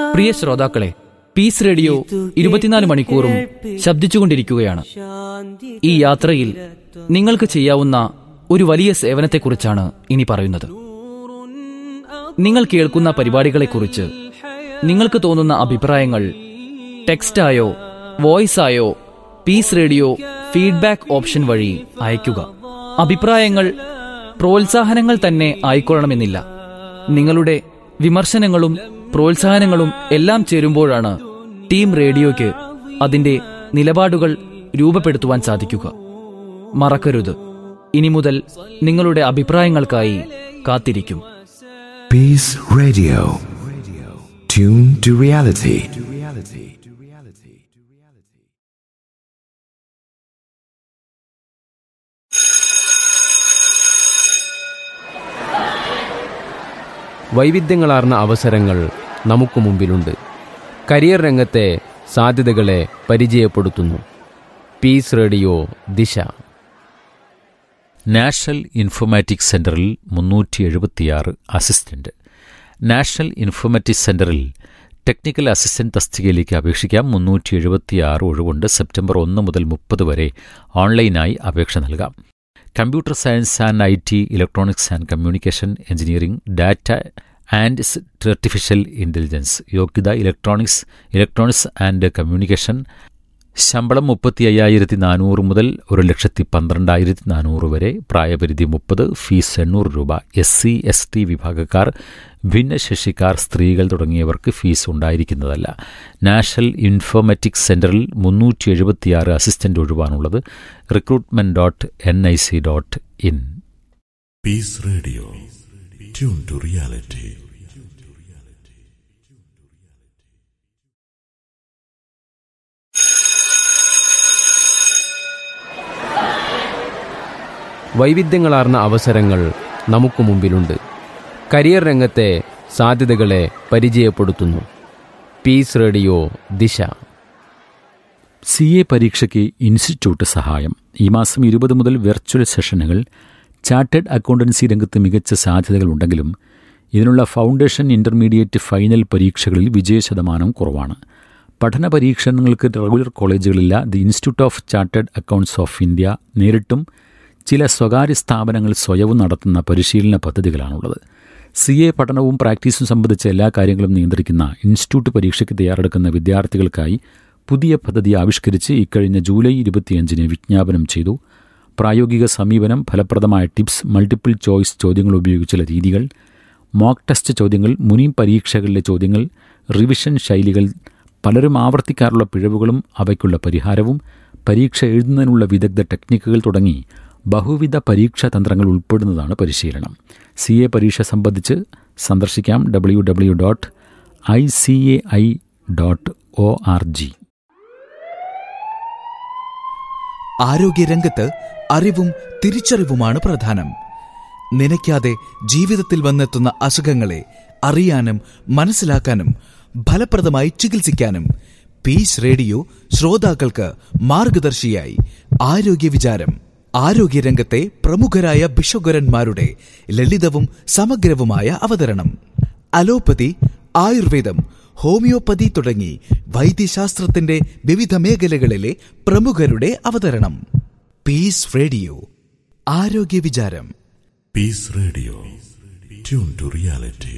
പ്രിയ ശ്രോതാക്കളെ piece radio ഇരുപത്തിനാല് മണിക്കൂറും ശബ്ദിച്ചുകൊണ്ടിരിക്കുകയാണ് ഈ യാത്രയിൽ നിങ്ങൾക്ക് ചെയ്യാവുന്ന ഒരു വലിയ സേവനത്തെക്കുറിച്ചാണ് ഇനി പറയുന്നത് നിങ്ങൾ കേൾക്കുന്ന പരിപാടികളെക്കുറിച്ച് നിങ്ങൾക്ക് തോന്നുന്ന അഭിപ്രായങ്ങൾ ടെക്സ്റ്റായോ വോയിസായോ പീസ് റേഡിയോ ഫീഡ്ബാക്ക് ഓപ്ഷൻ വഴി അയയ്ക്കുക അഭിപ്രായങ്ങൾ പ്രോത്സാഹനങ്ങൾ തന്നെ ആയിക്കൊള്ളണമെന്നില്ല നിങ്ങളുടെ വിമർശനങ്ങളും പ്രോത്സാഹനങ്ങളും എല്ലാം ചേരുമ്പോഴാണ് ടീം റേഡിയോയ്ക്ക് അതിന്റെ നിലപാടുകൾ രൂപപ്പെടുത്തുവാൻ സാധിക്കുക മറക്കരുത് ഇനി മുതൽ നിങ്ങളുടെ അഭിപ്രായങ്ങൾക്കായി കാത്തിരിക്കും Peace Radio. Tune to reality. വൈവിധ്യങ്ങളാർന്ന അവസരങ്ങൾ നമുക്ക് മുമ്പിലുണ്ട് കരിയർ രംഗത്തെ സാധ്യതകളെ പരിചയപ്പെടുത്തുന്നു peace radio Disha national informatics സെന്ററിൽ മുന്നൂറ്റി എഴുപത്തിയാറ് അസിസ്റ്റന്റ് നാഷണൽ ഇൻഫോമാറ്റിക്സ് സെന്ററിൽ ടെക്നിക്കൽ അസിസ്റ്റന്റ് തസ്തികയിലേക്ക് അപേക്ഷിക്കാം മുന്നൂറ്റി എഴുപത്തിയാറ് ഒഴിവുണ്ട് സെപ്റ്റംബർ ഒന്ന് മുതൽ മുപ്പത് വരെ ഓൺലൈനായി അപേക്ഷ നൽകാം computer science and I T electronics and communication engineering data and artificial intelligence യോഗ്യത ഇലക്ട്രോണിക്സ് ഇലക്ട്രോണിക്സ് ആൻഡ് കമ്മ്യൂണിക്കേഷൻ ശമ്പളം മുപ്പത്തി അയ്യായിരത്തി നാനൂറ് മുതൽ ഒരു ലക്ഷത്തി പന്ത്രണ്ടായിരത്തി നാനൂറ് വരെ പ്രായപരിധി മുപ്പത് ഫീസ് എണ്ണൂറ് രൂപ എസ് സി എസ് ടി വിഭാഗക്കാർ ഭിന്നശേഷിക്കാർ സ്ത്രീകൾ തുടങ്ങിയവർക്ക് ഫീസ് ഉണ്ടായിരിക്കുന്നതല്ല നാഷണൽ ഇൻഫോമാറ്റിക്സ് സെന്ററിൽ മുന്നൂറ്റി എഴുപത്തിയാറ് അസിസ്റ്റന്റ് ഒഴിവാണുള്ളത് recruitment dot N I C dot in Peace Radio. Tune to reality. വൈവിധ്യങ്ങളാർന്ന അവസരങ്ങൾ നമുക്ക് മുമ്പിലുണ്ട് കരിയർ രംഗത്തെ സാധ്യതകളെ പരിചയപ്പെടുത്തുന്നു peace radio Disha C A പരീക്ഷയ്ക്ക് ഇൻസ്റ്റിറ്റ്യൂട്ട് സഹായം ഈ മാസം ഇരുപത് മുതൽ വെർച്വൽ സെഷനുകൾ ചാർട്ടേഡ് അക്കൗണ്ടൻസി രംഗത്ത് മികച്ച സാധ്യതകളുണ്ടെങ്കിലും ഇതിനുള്ള ഫൗണ്ടേഷൻ ഇന്റർമീഡിയറ്റ് ഫൈനൽ പരീക്ഷകളിൽ വിജയശതമാനം കുറവാണ് പഠന പരീക്ഷണങ്ങൾക്ക് റെഗുലർ കോളേജുകളില്ല the institute of chartered accounts of India നേരിട്ടും ചില സ്വകാര്യ സ്ഥാപനങ്ങൾ സ്വയവും നടത്തുന്ന പരിശീലന പദ്ധതികളാണുള്ളത് സി എ പഠനവും പ്രാക്ടീസും സംബന്ധിച്ച എല്ലാ കാര്യങ്ങളും നിയന്ത്രിക്കുന്ന ഇൻസ്റ്റിറ്റ്യൂട്ട് പരീക്ഷയ്ക്ക് തയ്യാറെടുക്കുന്ന വിദ്യാർത്ഥികൾക്കായി പുതിയ പദ്ധതി ആവിഷ്കരിച്ച് ഇക്കഴിഞ്ഞ ജൂലൈ ഇരുപത്തിയഞ്ചിന് വിജ്ഞാപനം ചെയ്തു പ്രായോഗിക സമീപനം ഫലപ്രദമായ ടിപ്സ് മൾട്ടിപ്പിൾ ചോയ്സ് ചോദ്യങ്ങൾ ഉപയോഗിച്ചുള്ള രീതികൾ മോക്ക് ടെസ്റ്റ് ചോദ്യങ്ങൾ മുനി പരീക്ഷകളിലെ ചോദ്യങ്ങൾ റിവിഷൻ ശൈലികൾ പലരും ആവർത്തിക്കാറുള്ള പിഴവുകളും അവയ്ക്കുള്ള പരിഹാരവും പരീക്ഷ എഴുതുന്നതിനുള്ള വിദഗ്ധ ടെക്നിക്കുകൾ തുടങ്ങി ബഹുവിധ പരീക്ഷാ തന്ത്രങ്ങൾ ഉൾപ്പെടുന്നതാണ് പരിശീലനം സി എ പരീക്ഷ സംബന്ധിച്ച് സന്ദർശിക്കാം W W dot I C A I dot O R G ആരോഗ്യരംഗത്ത് അറിവും തിരിച്ചറിവുമാണ് പ്രധാനം നനയ്ക്കാതെ ജീവിതത്തിൽ വന്നെത്തുന്ന അസുഖങ്ങളെ അറിയാനും മനസ്സിലാക്കാനും ഫലപ്രദമായി ചികിത്സിക്കാനും പീസ് റേഡിയോ ശ്രോതാക്കൾക്ക് മാർഗദർശിയായി ആരോഗ്യ വിചാരം ആരോഗ്യരംഗത്തെ പ്രമുഖരായ ബിഷോഗരന്മാരുടെ ലളിതവും സമഗ്രവുമായ അവതരണം അലോപ്പതി ആയുർവേദം ഹോമിയോപ്പതി തുടങ്ങി വൈദ്യശാസ്ത്രത്തിന്റെ വിവിധ മേഖലകളിലെ പ്രമുഖരുടെ അവതരണം പീസ് റേഡിയോ ആരോഗ്യ വിചാരം Peace Radio. Tune to reality.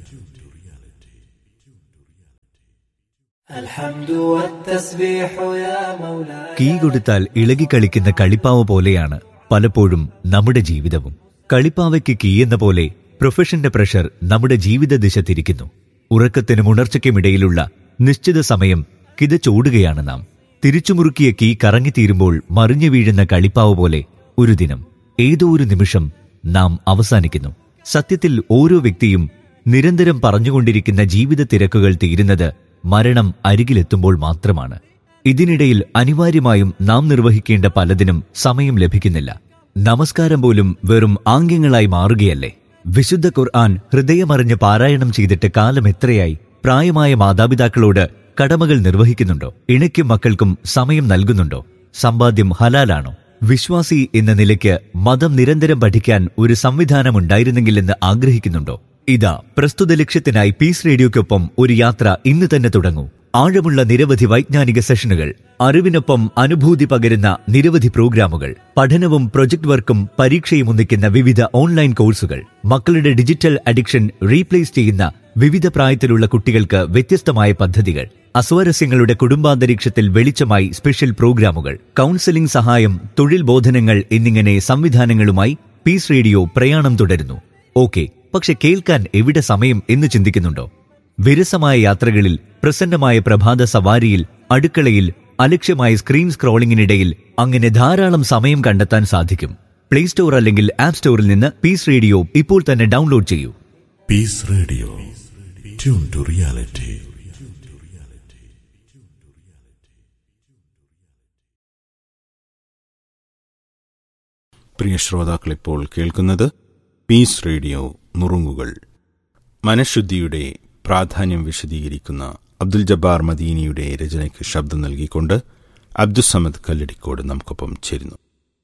Key കൊടുത്താൽ ഇളകിക്കളിക്കുന്ന കളിപ്പാവ പോലെയാണ് പലപ്പോഴും നമ്മുടെ ജീവിതവും കളിപ്പാവയ്ക്ക് കീ എന്ന പോലെ പ്രൊഫഷന്റെ പ്രഷർ നമ്മുടെ ജീവിത ദിശ തിരിക്കുന്നു ഉറക്കത്തിനും ഉണർച്ചയ്ക്കുമിടയിലുള്ള നിശ്ചിത സമയം കിതച്ചോടുകയാണ് നാം തിരിച്ചുമുറുക്കിയ കീ കറങ്ങിത്തീരുമ്പോൾ മറിഞ്ഞു വീഴുന്ന കളിപ്പാവ് പോലെ ഒരു ദിനം ഏതോ ഒരു നിമിഷം നാം അവസാനിക്കുന്നു സത്യത്തിൽ ഓരോ വ്യക്തിയും നിരന്തരം പറഞ്ഞുകൊണ്ടിരിക്കുന്ന ജീവിത തിരക്കുകൾ തീരുന്നത് മരണം അരികിലെത്തുമ്പോൾ മാത്രമാണ് ഇതിനിടയിൽ അനിവാര്യമായും നാം നിർവഹിക്കേണ്ട പലതിനും സമയം ലഭിക്കുന്നില്ല നമസ്കാരം പോലും വെറും ആംഗ്യങ്ങളായി മാറുകയല്ലേ വിശുദ്ധ ഖുർആൻ ഹൃദയമറിഞ്ഞ് പാരായണം ചെയ്തിട്ട് കാലം എത്രയായി പ്രായമായ മാതാപിതാക്കളോട് കടമകൾ നിർവഹിക്കുന്നുണ്ടോ ഇണയ്ക്കും മക്കൾക്കും സമയം നൽകുന്നുണ്ടോ സമ്പാദ്യം ഹലാലാണോ വിശ്വാസി എന്ന നിലയ്ക്ക് മതം നിരന്തരം പഠിക്കാൻ ഒരു സംവിധാനം ഉണ്ടായിരുന്നെങ്കിലെന്ന് ആഗ്രഹിക്കുന്നുണ്ടോ ഇതാ പ്രസ്തുത ലക്ഷ്യത്തിനായി പീസ് റേഡിയോയ്ക്കൊപ്പം ഒരു യാത്ര ഇന്ന് തന്നെ തുടങ്ങൂ ആഴമുള്ള നിരവധി വൈജ്ഞാനിക സെഷനുകൾ അറിവിനൊപ്പം അനുഭൂതി പകരുന്ന നിരവധി പ്രോഗ്രാമുകൾ പഠനവും പ്രൊജക്ട് വർക്കും പരീക്ഷയും ഒന്നിക്കുന്ന വിവിധ ഓൺലൈൻ കോഴ്സുകൾ മക്കളുടെ ഡിജിറ്റൽ അഡിക്ഷൻ റീപ്ലേസ് ചെയ്യുന്ന വിവിധ പ്രായത്തിലുള്ള കുട്ടികൾക്ക് വ്യത്യസ്തമായ പദ്ധതികൾ അസ്വാരസ്യങ്ങളുടെ കുടുംബാന്തരീക്ഷത്തിൽ വെളിച്ചമായി സ്പെഷ്യൽ പ്രോഗ്രാമുകൾ കൗൺസിലിംഗ് സഹായം തൊഴിൽ ബോധനങ്ങൾ എന്നിങ്ങനെ സംവിധാനങ്ങളുമായി പീസ് റേഡിയോ പ്രയാണം തുടരുന്നു ഓക്കെ പക്ഷെ കേൾക്കാൻ എവിടെ സമയം എന്ന് ചിന്തിക്കുന്നുണ്ടോ വിരസമായ യാത്രകളിൽ പ്രസന്നമായ പ്രഭാത സവാരിയിൽ അടുക്കളയിൽ അലക്ഷ്യമായ സ്ക്രീൻ സ്ക്രോളിംഗിനിടയിൽ അങ്ങനെ ധാരാളം സമയം കണ്ടെത്താൻ സാധിക്കും പ്ലേ സ്റ്റോർ അല്ലെങ്കിൽ ആപ്പ് സ്റ്റോറിൽ നിന്ന് പീസ് റേഡിയോ ഇപ്പോൾ തന്നെ ഡൗൺലോഡ് ചെയ്യൂ peace radio tune to reality പ്രിയ ശ്രോതാക്കൾ ഇപ്പോൾ കേൾക്കുന്നത് പീസ് റേഡിയോ നുറുങ്ങുകൾ മനഃശുദ്ധിയുടെ പ്രാധാന്യം വിശദീകരിക്കുന്ന അബ്ദുൽ ജബ്ബാർ മദീനിയുടെ രചനയ്ക്ക് ശബ്ദം നൽകിക്കൊണ്ട് അബ്ദുസമദ് കല്ലടിക്കോട് നമുക്കൊപ്പം ചേരുന്നു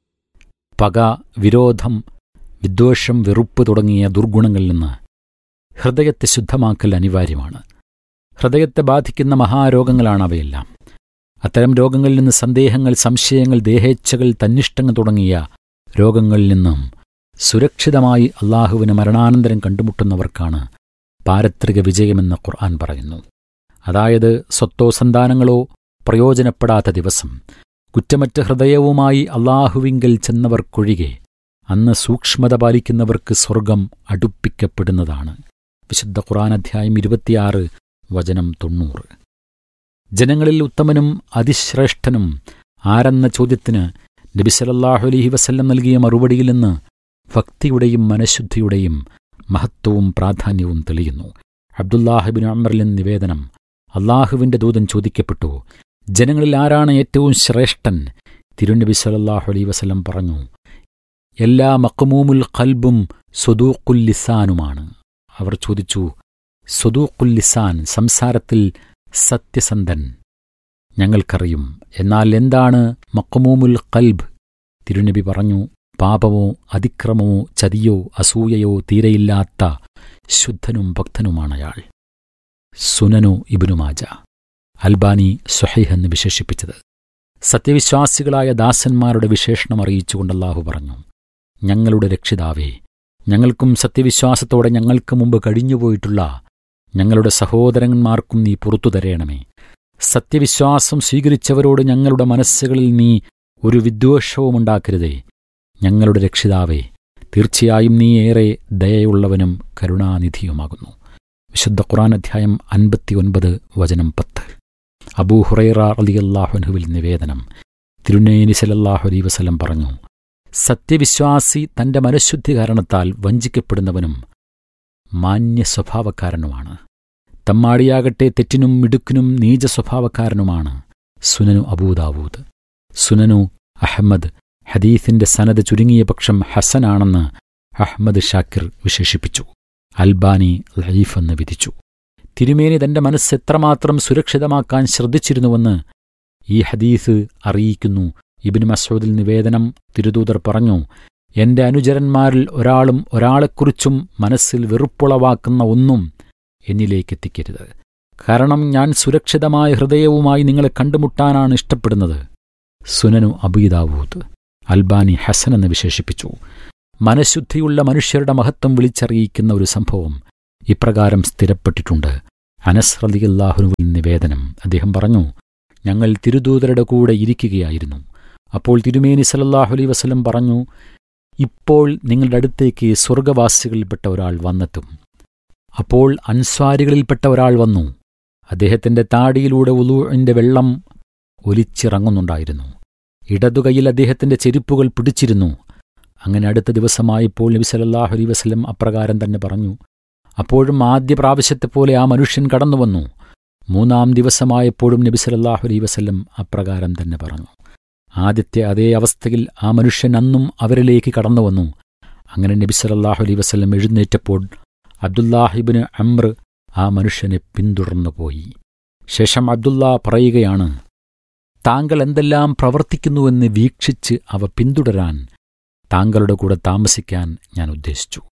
പക വിരോധം വിദ്വേഷം വെറുപ്പ് തുടങ്ങിയ ദുർഗുണങ്ങളിൽ നിന്ന് ഹൃദയത്തെ ശുദ്ധമാക്കൽ അനിവാര്യമാണ് ഹൃദയത്തെ ബാധിക്കുന്ന മഹാരോഗങ്ങളാണ് അവയെല്ലാം അത്തരം രോഗങ്ങളിൽ നിന്ന് സന്ദേഹങ്ങൾ സംശയങ്ങൾ ദേഹേച്ഛകൾ തന്നിഷ്ടങ്ങൾ തുടങ്ങിയ രോഗങ്ങളിൽ നിന്നും സുരക്ഷിതമായി അള്ളാഹുവിന് മരണാനന്തരം കണ്ടുമുട്ടുന്നവർക്കാണ് പാരത്രിക വിജയമെന്ന് ഖുർആൻ പറയുന്നു അതായത് സ്വത്തോ സന്താനങ്ങളോ പ്രയോജനപ്പെടാത്ത ദിവസം കുറ്റമറ്റ ഹൃദയവുമായി അള്ളാഹുവിങ്കൽ ചെന്നവർക്കൊഴികെ അന്ന് സൂക്ഷ്മത പാലിക്കുന്നവർക്ക് സ്വർഗം അടുപ്പിക്കപ്പെടുന്നതാണ് വിശുദ്ധ ഖുർആൻ അധ്യായം ഇരുപത്തിയാറ് വചനം തൊണ്ണൂറ് ജനങ്ങളിൽ ഉത്തമനും അതിശ്രേഷ്ഠനും ആരെന്ന ചോദ്യത്തിന് നബി സല്ലല്ലാഹു അലൈഹി വസല്ലം നൽകിയ മറുപടിയിൽ നിന്ന് ഭക്തിയുടെയും മനഃശുദ്ധിയുടെയും മഹത്വവും പ്രാധാന്യവും തെളിയുന്നു അബ്ദുല്ലാഹിബിൻ അമറിലിൻ നിവേദനം അള്ളാഹുവിന്റെ ദൂതൻ ചോദിക്കപ്പെട്ടു ജനങ്ങളിൽ ആരാണ് ഏറ്റവും ശ്രേഷ്ഠൻ തിരുനബി സല്ലല്ലാഹു അലൈഹി വസല്ലം പറഞ്ഞു എല്ലാ മക്മൂമുൽ ഖൽബും സ്വദൂഖുൽ ലിസാനുമാണ് അവർ ചോദിച്ചു സ്വദൂഖുൽ ലിസാൻ സംസാരത്തിൽ സത്യസന്ധൻ ഞങ്ങൾക്കറിയും എന്നാൽ എന്താണ് മക്മൂമുൽ ഖൽബ് തിരുനബി പറഞ്ഞു പാപമോ അതിക്രമമോ ചതിയോ അസൂയയോ തീരെയില്ലാത്ത ശുദ്ധനും ഭക്തനുമാണ് അയാൾ സുനനു ഇബിനുമാജ അൽബാനി സുഹൈഹ് എന്ന് വിശേഷിപ്പിച്ചത് സത്യവിശ്വാസികളായ ദാസന്മാരുടെ വിശേഷണം അറിയിച്ചുകൊണ്ട് അല്ലാഹു പറഞ്ഞു ഞങ്ങളുടെ രക്ഷിതാവേ ഞങ്ങൾക്കും സത്യവിശ്വാസത്തോടെ ഞങ്ങൾക്ക് മുമ്പ് കഴിഞ്ഞുപോയിട്ടുള്ള ഞങ്ങളുടെ സഹോദരന്മാർക്കും നീ പുറത്തു തരേണമേ സത്യവിശ്വാസം സ്വീകരിച്ചവരോട് ഞങ്ങളുടെ മനസ്സുകളിൽ നീ ഒരു വിദ്വേഷവുമുണ്ടാക്കരുതേ ഞങ്ങളുടെ രക്ഷിതാവേ തീർച്ചയായും നീ ഏറെ ദയയുള്ളവനും കരുണാനിധിയുമാകുന്നു വിശുദ്ധ ഖുറാൻ അധ്യായം അൻപത്തിയൊൻപത് വചനം പത്ത് അബൂ ഹുറൈറ അലിയല്ലാഹുനുവിൽ നിവേദനം തിരുനേനി സലല്ലാഹു അലൈ വസലം പറഞ്ഞു സത്യവിശ്വാസി തന്റെ മനഃശുദ്ധി കാരണത്താൽ വഞ്ചിക്കപ്പെടുന്നവനും മാന്യ സ്വഭാവക്കാരനുമാണ് തമ്മാടിയാകട്ടെ തെറ്റിനും മിടുക്കിനും നീച സ്വഭാവക്കാരനുമാണ് സുനനു അബൂദാവൂദ് സുനനു അഹമ്മദ് ഹദീസിന്റെ സനത് ചുരുങ്ങിയ പക്ഷം ഹസനാണെന്ന് അഹമ്മദ് ഷാക്കിർ വിശേഷിപ്പിച്ചു അൽബാനി ലൈഫ് എന്ന് വിധിച്ചു തിരുമേനി തന്റെ മനസ്സ് എത്രമാത്രം സുരക്ഷിതമാക്കാൻ ശ്രദ്ധിച്ചിരുന്നുവെന്ന് ഈ ഹദീസ് അറിയിക്കുന്നു ഇബിന് മസൂദിൽ നിവേദനം തിരുദൂതർ പറഞ്ഞു എന്റെ അനുചരന്മാരിൽ ഒരാളും ഒരാളെക്കുറിച്ചും മനസ്സിൽ വെറുപ്പുളവാക്കുന്ന ഒന്നും എന്നിലേക്കെത്തിക്കരുത് കാരണം ഞാൻ സുരക്ഷിതമായ ഹൃദയവുമായി നിങ്ങളെ കണ്ടുമുട്ടാനാണ് ഇഷ്ടപ്പെടുന്നത് സുനനു അബീദാവൂദ് അൽബാനി ഹസൻ എന്ന് വിശേഷിപ്പിച്ചു മനഃശുദ്ധിയുള്ള മനുഷ്യരുടെ മഹത്വം വിളിച്ചറിയിക്കുന്ന ഒരു സംഭവം ഇപ്രകാരം സ്ഥിരപ്പെട്ടിട്ടുണ്ട് അനസ് റലിയല്ലാഹുനുവിൽ നിവേദനം അദ്ദേഹം പറഞ്ഞു ഞങ്ങൾ തിരുദൂതരുടെ കൂടെ ഇരിക്കുകയായിരുന്നു അപ്പോൾ തിരുമേനി സലല്ലാഹു അലൈ വസലം പറഞ്ഞു ഇപ്പോൾ നിങ്ങളുടെ അടുത്തേക്ക് സ്വർഗവാസികളിൽപ്പെട്ട ഒരാൾ വന്നെത്തും അപ്പോൾ അൻസ്വാരികളിൽപ്പെട്ട ഒരാൾ വന്നു അദ്ദേഹത്തിന്റെ താടിയിലൂടെ ഉലൂഴിന്റെ വെള്ളം ഒലിച്ചിറങ്ങുന്നുണ്ടായിരുന്നു ഇടതുകൈയിൽ അദ്ദേഹത്തിന്റെ ചെരുപ്പുകൾ പിടിച്ചിരുന്നു അങ്ങനെ അടുത്ത ദിവസമായപ്പോൾ നബി സല്ലല്ലാഹു അലൈഹി വസല്ലം അപ്രകാരം തന്നെ പറഞ്ഞു അപ്പോഴും ആദ്യ പ്രാവശ്യത്തെപ്പോലെ ആ മനുഷ്യൻ കടന്നുവന്നു മൂന്നാം ദിവസമായപ്പോഴും നബി സല്ലല്ലാഹു അലൈഹി വസല്ലം അപ്രകാരം തന്നെ പറഞ്ഞു ആദ്യത്തെ അതേ അവസ്ഥയിൽ ആ മനുഷ്യൻ അന്നും അവരിലേക്ക് കടന്നുവന്നു അങ്ങനെ നബി സല്ലല്ലാഹു അലൈഹി വസല്ലം എഴുന്നേറ്റപ്പോൾ അബ്ദുല്ലാഹിബിന് അമ്ര ആ മനുഷ്യനെ പിന്തുടർന്നു പോയി ശേഷം അബ്ദുല്ല പറയുകയാണ് താങ്കൾ എന്തെല്ലാം പ്രവർത്തിക്കുന്നുവെന്ന് വീക്ഷിച്ച് അവ പിന്തുടരാൻ താങ്കളുടെ കൂടെ താമസിക്കാൻ ഞാൻ ഉദ്ദേശിച്ചു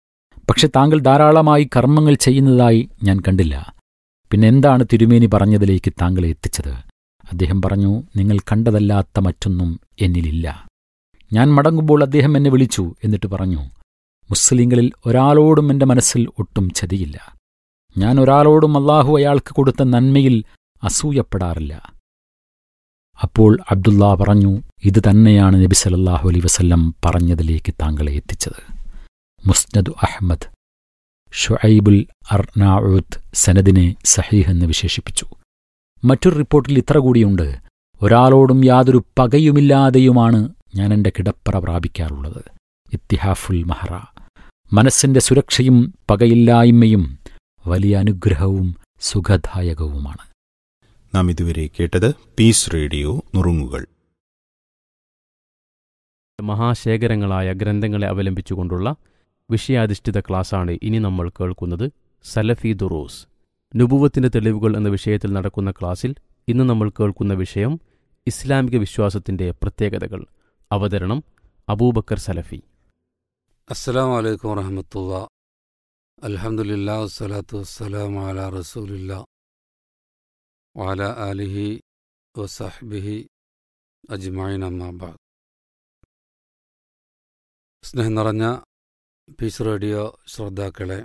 പക്ഷെ താങ്കൾ ധാരാളമായി കർമ്മങ്ങൾ ചെയ്യുന്നതായി ഞാൻ കണ്ടില്ല പിന്നെ എന്താണ് തിരുമേനി പറഞ്ഞതിലേക്ക് താങ്കളെ എത്തിച്ചത് അദ്ദേഹം പറഞ്ഞു നിങ്ങൾ കണ്ടതല്ലാത്ത മറ്റൊന്നും എന്നിലില്ല ഞാൻ മടങ്ങുമ്പോൾ അദ്ദേഹം എന്നെ വിളിച്ചു എന്നിട്ട് പറഞ്ഞു മുസ്ലിങ്ങളിൽ ഒരാളോടും എൻ്റെ മനസ്സിൽ ഒട്ടും ചതിയില്ല ഞാൻ ഒരാളോടും അള്ളാഹു അയാൾക്ക് കൊടുത്ത നന്മയിൽ അസൂയപ്പെടാറില്ല അപ്പോൾ അബ്ദുള്ള പറഞ്ഞു ഇത് തന്നെയാണ് നബി സല്ലല്ലാഹു അലൈ വസല്ലം പറഞ്ഞതിലേക്ക് താങ്കളെ എത്തിച്ചത് മുസ്നദ് അഹമ്മദ് ഷുഐബുൽ അർനാഉത്ത് സനദിനെ സഹീഹ് എന്ന് വിശേഷിപ്പിച്ചു മറ്റൊരു റിപ്പോർട്ടിൽ ഇത്ര കൂടിയുണ്ട് ഒരാളോടും യാതൊരു പകയുമില്ലാതെയുമാണ് ഞാൻ എൻ്റെ കിടപ്പറ പ്രാപിക്കാറുള്ളത് ഇത്തിഹാഫുൽ മഹറ മനസ്സിന്റെ സുരക്ഷയും പകയില്ലായ്മയും വലിയ അനുഗ്രഹവും സുഖദായകവുമാണ് നാം ഇതുവരെ കേട്ടത് പീസ് റേഡിയോ നുറുങ്ങുകൾ മഹാശേഖരങ്ങളായ ഗ്രന്ഥങ്ങളെ അവലംബിച്ചുകൊണ്ടുള്ള വിഷയാധിഷ്ഠിത ക്ലാസ്സാണ് ഇനി നമ്മൾ കേൾക്കുന്നത് സലഫി ദുറൂസ് നുബുവത്തിന്റെ തെളിവുകൾ എന്ന വിഷയത്തിൽ നടക്കുന്ന ക്ലാസ്സിൽ ഇന്ന് നമ്മൾ കേൾക്കുന്ന വിഷയം ഇസ്ലാമിക വിശ്വാസത്തിന്റെ പ്രത്യേകതകൾ അവതരണം അബൂബക്കർ സലഫി അസ്സലാം വലൈക്കും വറഹമത്തുള്ള അൽഹംദുലില്ലാ വസ്സലാത്തു വസ്സലാം അല റസൂലില്ല വാല ആലിഹി വസഹ്ബിഹി അജ്മൈൻ അമ്മാബാദ് സ്നേഹം നിറഞ്ഞ പീസ് റേഡിയോ ശ്രോതാക്കളെ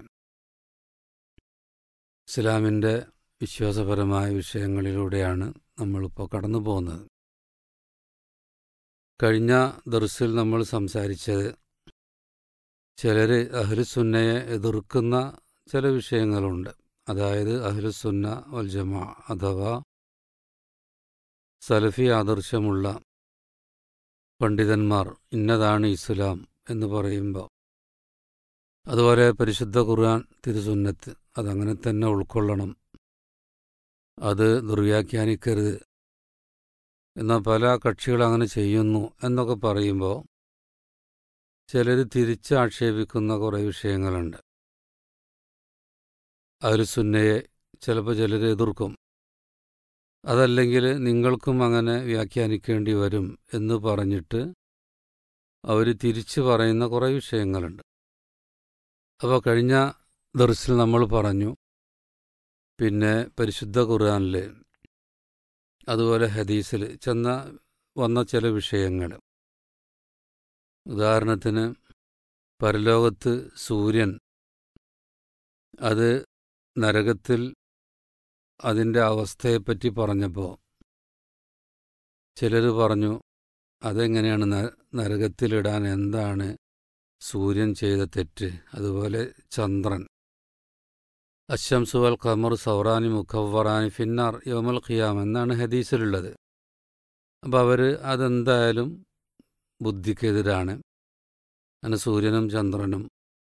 ഇസ്ലാമിൻ്റെ വിശ്വാസപരമായ വിഷയങ്ങളിലൂടെയാണ് നമ്മളിപ്പോൾ കടന്നു പോകുന്നത് കഴിഞ്ഞ ദർസിൽ നമ്മൾ സംസാരിച്ചത് ചിലർ അഹ്ലുസുന്നയെ എതിർക്കുന്ന ചില വിഷയങ്ങളുണ്ട് അതായത് അഹ്ലുസുന്ന വൽ ജമാ അഥവാ സലഫി ആദർശമുള്ള പണ്ഡിതന്മാർ ഇന്നതാണ് ഇസ്ലാം എന്ന് പറയുമ്പോൾ അതുപോലെ പരിശുദ്ധ ഖുർആൻ തിരുസുന്നത്ത് അതങ്ങനെ തന്നെ ഉൾക്കൊള്ളണം അത് ദുർവ്യാഖ്യാനിക്കരുത് എന്നാൽ പല കക്ഷികൾ അങ്ങനെ ചെയ്യുന്നു എന്നൊക്കെ പറയുമ്പോൾ ചിലർ തിരിച്ച് ആക്ഷേപിക്കുന്ന കുറേ വിഷയങ്ങളുണ്ട് അവർ സുന്നയെ ചിലപ്പോൾ ചിലർ എതിർക്കും അതല്ലെങ്കിൽ നിങ്ങൾക്കും അങ്ങനെ വ്യാഖ്യാനിക്കേണ്ടി വരും എന്ന് പറഞ്ഞിട്ട് അവർ തിരിച്ചു പറയുന്ന കുറേ വിഷയങ്ങളുണ്ട് അപ്പോൾ കഴിഞ്ഞ ദർസിൽ നമ്മൾ പറഞ്ഞു പിന്നെ പരിശുദ്ധ ഖുർആാനിൽ അതുപോലെ ഹദീസിൽ ചെന്ന വന്ന ചില വിഷയങ്ങൾ ഉദാഹരണത്തിന് പരലോകത്ത് സൂര്യൻ അത് നരകത്തിൽ അതിൻ്റെ അവസ്ഥയെപ്പറ്റി പറഞ്ഞപ്പോൾ ചിലർ പറഞ്ഞു അതെങ്ങനെയാണ് നരകത്തിലിടാൻ എന്താണ് സൂര്യൻ ചെയ്ത തെറ്റ് അതുപോലെ ചന്ദ്രൻ അശംസുവൽ ഖമർ സൗറാനി മുഖവറാനി ഫിന്നാർ യോമൽ ഖിയാം എന്നാണ് ഹദീസിലുള്ളത് അപ്പോൾ അവർ അതെന്തായാലും ബുദ്ധിക്കെതിരാണ് അങ്ങനെ സൂര്യനും ചന്ദ്രനും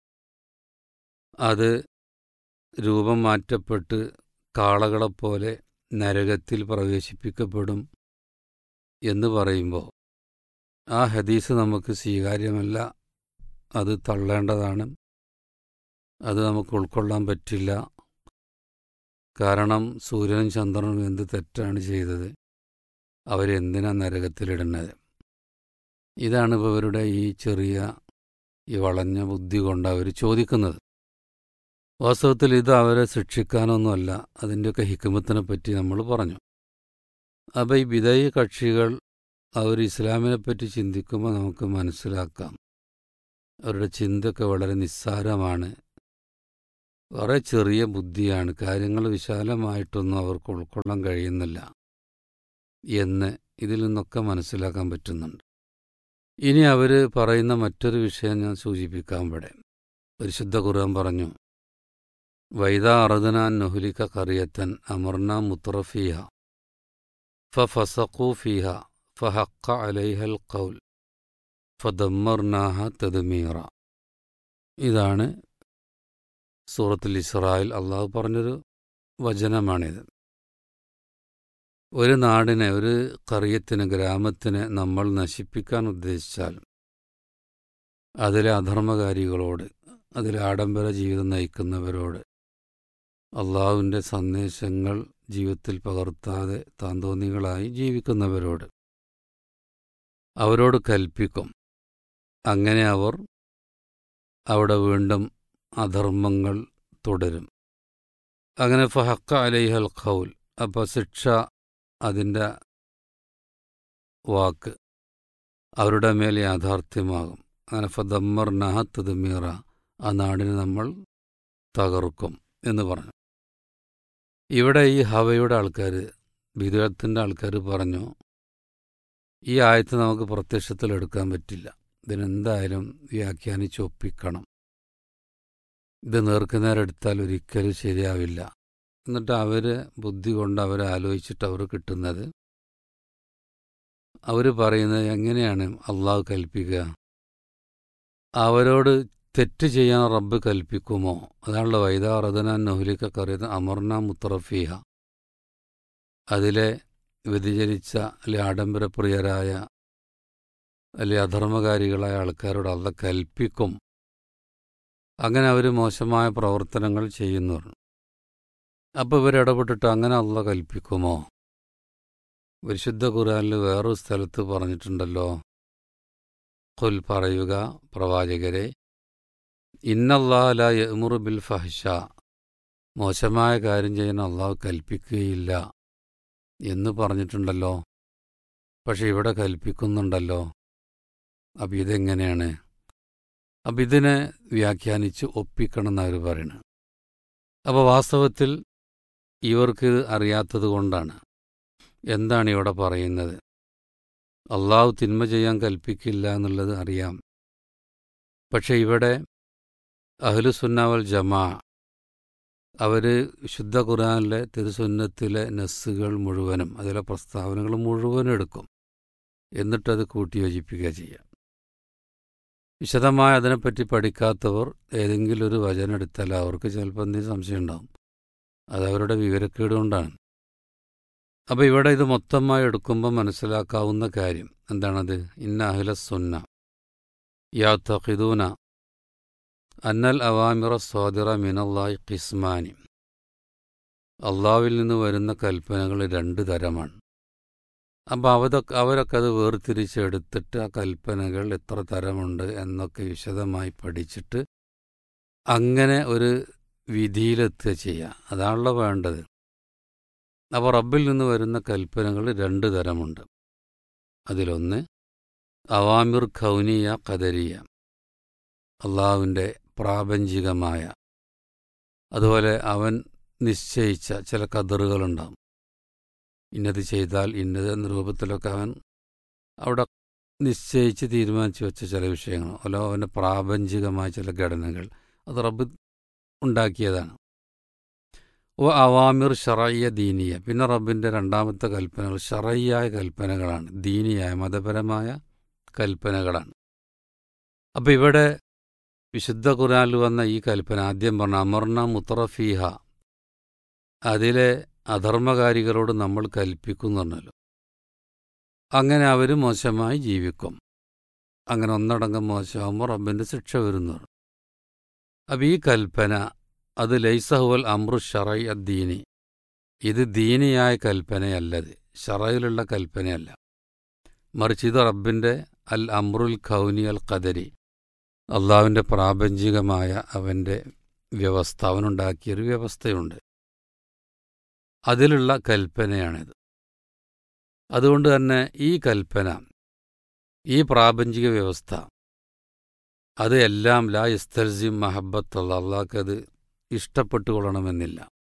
അത് രൂപം മാറ്റപ്പെട്ട് കാളകളെപ്പോലെ നരകത്തിൽ പ്രവേശിപ്പിക്കപ്പെടും എന്ന് പറയുമ്പോൾ ആ ഹദീസ് നമുക്ക് സ്വീകാര്യമല്ല അത് തള്ളേണ്ടതാണ് അത് നമുക്ക് ഉൾക്കൊള്ളാൻ പറ്റില്ല കാരണം സൂര്യനും ചന്ദ്രനും എന്ത് തെറ്റാണ് ചെയ്തത് അവരെന്തിനാ നരകത്തിലിടുന്നത് ഇതാണ് ഇപ്പോൾ ഇവരുടെ ഈ ചെറിയ ഈ വളഞ്ഞ ബുദ്ധി കൊണ്ട് അവർ ചോദിക്കുന്നത് വാസ്തവത്തിൽ ഇത് അവരെ ശിക്ഷിക്കാനൊന്നുമല്ല അതിൻ്റെയൊക്കെ ഹിക്കുമത്തിനെ പറ്റി നമ്മൾ പറഞ്ഞു അപ്പോൾ ഈ വിധേയ കക്ഷികൾ അവർ ഇസ്ലാമിനെ പറ്റി ചിന്തിക്കുമ്പോൾ നമുക്ക് മനസ്സിലാക്കാം അവരുടെ ചിന്തയൊക്കെ വളരെ നിസ്സാരമാണ് വളരെ ചെറിയ ബുദ്ധിയാണ് കാര്യങ്ങൾ വിശാലമായിട്ടൊന്നും അവർക്ക് ഉൾക്കൊള്ളാൻ കഴിയുന്നില്ല എന്ന് ഇതിൽ നിന്നൊക്കെ മനസ്സിലാക്കാൻ പറ്റുന്നുണ്ട് ഇനി അവർ പറയുന്ന മറ്റൊരു വിഷയം ഞാൻ സൂചിപ്പിക്കാൻ ഇവിടെ പരിശുദ്ധ ഖുർആൻ പറഞ്ഞു വൈദ അറദനാൻ നൊഹുലിക്ക കറിയത്തൻ അമർന മുത്തറഫിയ ഫസഖു ഫിഹ ഫഹക്ക അലൈഹൽ ഖൗൽ ഫദമ്മർനാഹ തദ്മീറ ഇതാണ് സൂറത്തുൽ ഇസ്രായിൽ അള്ളാഹു പറഞ്ഞൊരു വചനമാണിത് ഒരു നാടിനെ ഒരു കറിയത്തിന് ഗ്രാമത്തിനെ നമ്മൾ നശിപ്പിക്കാൻ ഉദ്ദേശിച്ചാൽ അതിലെ അധർമ്മകാരികളോട് അതിലെ ആഡംബര ജീവിതം നയിക്കുന്നവരോട് അള്ളാഹുവിൻ്റെ സന്ദേശങ്ങൾ ജീവിതത്തിൽ പകർത്താതെ താന്തോന്നികളായി ജീവിക്കുന്നവരോട് അവരോട് കൽപ്പിക്കും അങ്ങനെ അവർ അവിടെ വീണ്ടും അധർമ്മങ്ങൾ തുടരും അങ്ങനെ ഫഹക്ക അലൈഹൽ ഖൗൽ അപ്പോൾ ശിക്ഷ അതിൻ്റെ വാക്ക് അവരുടെ മേൽ യാഥാർത്ഥ്യമാകും അങ്ങനെ ഫദമ്മർ നഹത്ത് ദമീറ ആ നാടിനെ നമ്മൾ തകർക്കും എന്ന് പറഞ്ഞു ഇവിടെ ഈ ഹവയുടെ ആൾക്കാർ വിദേഹത്തിൻ്റെ ആൾക്കാർ പറഞ്ഞു ഈ ആയത്ത് നമുക്ക് പ്രത്യക്ഷത്തിൽ എടുക്കാൻ പറ്റില്ല ഇതിനെന്തായാലും വ്യാഖ്യാനിച്ച് ഒപ്പിക്കണം ഇത് നേർക്കുനേരെടുത്താൽ ഒരിക്കലും ശരിയാവില്ല എന്നിട്ട് അവർ ബുദ്ധി കൊണ്ട് അവർ ആലോചിച്ചിട്ട് അവർ കിട്ടുന്നത് അവർ പറയുന്നത് എങ്ങനെയാണ് അള്ളാഹു കൽപ്പിക്കുക അവരോട് തെറ്റ് ചെയ്യാൻ റബ്ബ് കൽപ്പിക്കുമോ അതാണല്ലോ വൈദാറദന നഹുലിക്ക കറിയത് അമർന മുത്തറഫീഹ അതിലെ വ്യതിചലിച്ച അല്ലെ ആഡംബരപ്രിയരായ അല്ലെ അധർമ്മകാരികളായ ആൾക്കാരോട് അല്ല കൽപ്പിക്കും അങ്ങനെ അവർ മോശമായ പ്രവർത്തനങ്ങൾ ചെയ്യുന്നു അപ്പോൾ ഇവരിടപെട്ടിട്ട് അങ്ങനെ അല്ല കൽപ്പിക്കുമോ വിശുദ്ധ ഖുറാനിൽ വേറൊരു സ്ഥലത്ത് പറഞ്ഞിട്ടുണ്ടല്ലോ ഖുൽ പറയുക പ്രവാചകരെ ഇന്നല്ലാല യമുറു ബിൽ ഫഹ്ഷ മോശമായ കാര്യം ചെയ്യാൻ അള്ളാഹു കൽപ്പിക്കുകയില്ല എന്ന് പറഞ്ഞിട്ടുണ്ടല്ലോ പക്ഷെ ഇവിടെ കൽപ്പിക്കുന്നുണ്ടല്ലോ അപ്പം ഇതെങ്ങനെയാണ് അപ്പം ഇതിനെ വ്യാഖ്യാനിച്ച് ഒപ്പിക്കണം എന്നവർ പറയുന്നത് അപ്പോൾ വാസ്തവത്തിൽ ഇവർക്ക് അറിയാത്തത് കൊണ്ടാണ് എന്താണ് ഇവിടെ പറയുന്നത് അള്ളാഹു തിന്മ ചെയ്യാൻ കൽപ്പിക്കില്ല എന്നുള്ളത് അറിയാം പക്ഷെ ഇവിടെ അഹ്ലുസുന്നാവൽ ജമാ അവർ ശുദ്ധ ഖുറാനിലെ തിരുസുന്നത്തിലെ നെസ്സുകൾ മുഴുവനും അതിലെ പ്രസ്താവനകൾ മുഴുവനും എടുക്കും എന്നിട്ടത് കൂട്ടിയോജിപ്പിക്കുക ചെയ്യാം വിശദമായി അതിനെപ്പറ്റി പഠിക്കാത്തവർ ഏതെങ്കിലും ഒരു വചനം എടുത്താൽ അവർക്ക് ചിലപ്പോൾ എന്തെങ്കിലും സംശയം ഉണ്ടാവും അതവരുടെ വിവരക്കേട് കൊണ്ടാണ് അപ്പോൾ ഇവിടെ ഇത് മൊത്തമായി എടുക്കുമ്പോൾ മനസ്സിലാക്കാവുന്ന കാര്യം എന്താണത് ഇന്ന അഹില സുന്ന യാ തഖിദൂന അന്നൽ അവാമിറ സ്വാദിറ മിനല്ലായി ഖിസ്മാനി അള്ളാവിൽ നിന്ന് വരുന്ന കൽപ്പനകൾ രണ്ട് തരമാണ് അപ്പോൾ അവതൊക്കെ അവരൊക്കെ അത് വേർതിരിച്ചെടുത്തിട്ട് ആ കൽപ്പനകൾ എത്ര തരമുണ്ട് എന്നൊക്കെ വിശദമായി പഠിച്ചിട്ട് അങ്ങനെ ഒരു വിധിയിലെത്തുക ചെയ്യുക അതാണല്ലോ വേണ്ടത് അപ്പോൾ റബ്ബിൽ നിന്ന് വരുന്ന കൽപ്പനകൾ രണ്ട് തരമുണ്ട് അതിലൊന്ന് അവാമിർ ഖൗനിയ ഖദരിയ അള്ളാഹുവിൻ്റെ പ്രാപഞ്ചികമായ അതുപോലെ അവൻ നിശ്ചയിച്ച ചില കതറുകളുണ്ടാവും ഇന്നത് ചെയ്താൽ ഇന്നത് എന്ന രൂപത്തിലൊക്കെ അവൻ അവിടെ നിശ്ചയിച്ച് തീരുമാനിച്ചു വെച്ച ചില വിഷയങ്ങൾ അല്ലോ അവൻ്റെ പ്രാപഞ്ചികമായ ചില ഘടനകൾ അത് റബ്ബ് ഉണ്ടാക്കിയതാണ് ഓ അവാമിർ ഷറയ്യ ദീനിയ പിന്നെ റബ്ബിൻ്റെ രണ്ടാമത്തെ കൽപ്പനകൾ ഷറയ്യായ കൽപ്പനകളാണ് ദീനിയായ മതപരമായ കൽപ്പനകളാണ് അപ്പോൾ ഇവിടെ വിശുദ്ധ ഖുറാനിൽ വന്ന ഈ കൽപ്പന ആദ്യം പറഞ്ഞ അമർണ മുത്തറഫീഹ അതിലെ അധർമ്മകാരികളോട് നമ്മൾ കൽപ്പിക്കും പറഞ്ഞല്ലോ അങ്ങനെ അവർ മോശമായി ജീവിക്കും അങ്ങനെ ഒന്നടങ്കം മോശമാകുമ്പോൾ റബ്ബിൻ്റെ ശിക്ഷ വരുന്നു അപ്പം ഈ കൽപ്പന അത് ലൈസഹുവൽ അമ്രു ഷറൈ അദ്ദീനി ഇത് ദീനിയായ കൽപ്പനയല്ലത് ഷറയിലുള്ള കൽപ്പനയല്ല മറിച്ച് ഇത് റബ്ബിൻ്റെ അൽ അമ്രുൽ ഖൗനി അൽ ഖദരി അള്ളാവിൻ്റെ പ്രാപഞ്ചികമായ അവൻ്റെ വ്യവസ്ഥ അവനുണ്ടാക്കിയൊരു വ്യവസ്ഥയുണ്ട് അതിലുള്ള കൽപ്പനയാണിത് അതുകൊണ്ട് തന്നെ ഈ കൽപ്പന ഈ പ്രാപഞ്ചിക വ്യവസ്ഥ അത് എല്ലാം ലാ ഇസ്തൽസിം മഹബത്തുള്ള അള്ളാഹ്ക്കത് ഇഷ്ടപ്പെട്ടുകൊള്ളണമെന്നില്ല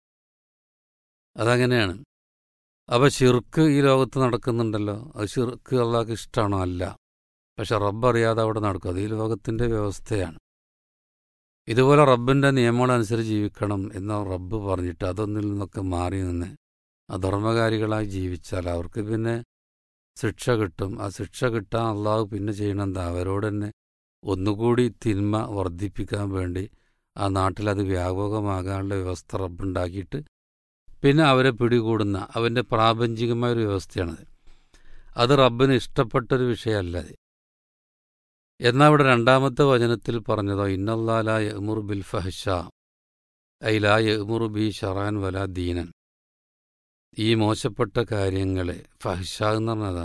അതങ്ങനെയാണ് അപ്പോൾ ഷിർക്ക് ഈ ലോകത്ത് നടക്കുന്നുണ്ടല്ലോ അത് ഷിർക്ക് അള്ളാഹ്ക്ക് ഇഷ്ടമാണോ അല്ല പക്ഷെ റബ്ബ് അറിയാതെ അവിടെ നടക്കും അത് ഈ ലോകത്തിൻ്റെ വ്യവസ്ഥയാണ് ഇതുപോലെ റബ്ബിൻ്റെ നിയമങ്ങളനുസരിച്ച് ജീവിക്കണം എന്ന് റബ്ബ് പറഞ്ഞിട്ട് അതൊന്നിൽ നിന്നൊക്കെ മാറി നിന്ന് അധർമ്മകാരികളായി ജീവിച്ചാൽ അവർക്ക് പിന്നെ ശിക്ഷ കിട്ടും ആ ശിക്ഷ കിട്ടാൻ അള്ളാഹു പിന്നെ ചെയ്യണമെന്താ അവരോട് തന്നെ ഒന്നുകൂടി തിന്മ വർദ്ധിപ്പിക്കാൻ വേണ്ടി ആ നാട്ടിൽ അത് വ്യാപകമാകാനുള്ള വ്യവസ്ഥ റബ്ബുണ്ടാക്കിയിട്ട് പിന്നെ അവരെ പിടികൂടുന്ന അവൻ്റെ പ്രാപഞ്ചികമായ ഒരു വ്യവസ്ഥയാണത് അത് റബ്ബിന് ഇഷ്ടപ്പെട്ടൊരു വിഷയമല്ലത് എന്നാൽ ഇവിടെ രണ്ടാമത്തെ വചനത്തിൽ പറഞ്ഞതോ ഇന്നല്ലാ യമുർ ബിൽ ഫഹ്ഷ ഐലാ യമുർ ബി ഷറാൻ വല ദീനൻ ഈ മോശപ്പെട്ട കാര്യങ്ങളെ ഫഹ്ഷ എന്ന് പറഞ്ഞതാ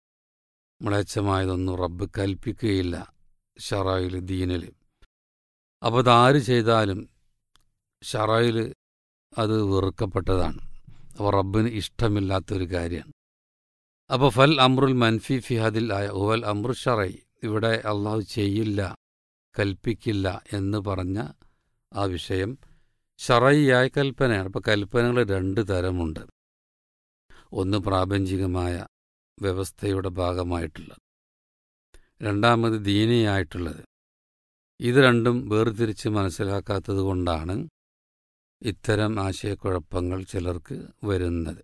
മ്ലേച്ഛമായതൊന്നും റബ്ബ് കൽപ്പിക്കുകയില്ല ഷറായിൽ ദീനിൽ അപ്പോൾ അതാര് ചെയ്താലും ഷറയിൽ അത് വെറുക്കപ്പെട്ടതാണ് അപ്പോൾ റബ്ബിന് ഇഷ്ടമില്ലാത്തൊരു കാര്യമാണ് അപ്പോൾ ഫൽ അമ്രുൽ മൻഫി ഫിഹദിൽ ആയ ഉവൽ അമ്രു ഷറൈ ഇവിടെ അള്ളാഹു ചെയ്യില്ല കൽപ്പിക്കില്ല എന്ന് പറഞ്ഞ ആ വിഷയം ഷറയ്യായ കൽപ്പനയാണ് അപ്പോൾ കൽപ്പനകൾ രണ്ട് തരമുണ്ട് ഒന്ന് പ്രാപഞ്ചികമായ വ്യവസ്ഥയുടെ ഭാഗമായിട്ടുള്ളത് രണ്ടാമത് ദീനിയായിട്ടുള്ളത് ഇത് രണ്ടും വേർതിരിച്ച് മനസ്സിലാക്കാത്തത് കൊണ്ടാണ് ഇത്തരം ആശയക്കുഴപ്പങ്ങൾ ചിലർക്ക് വരുന്നത്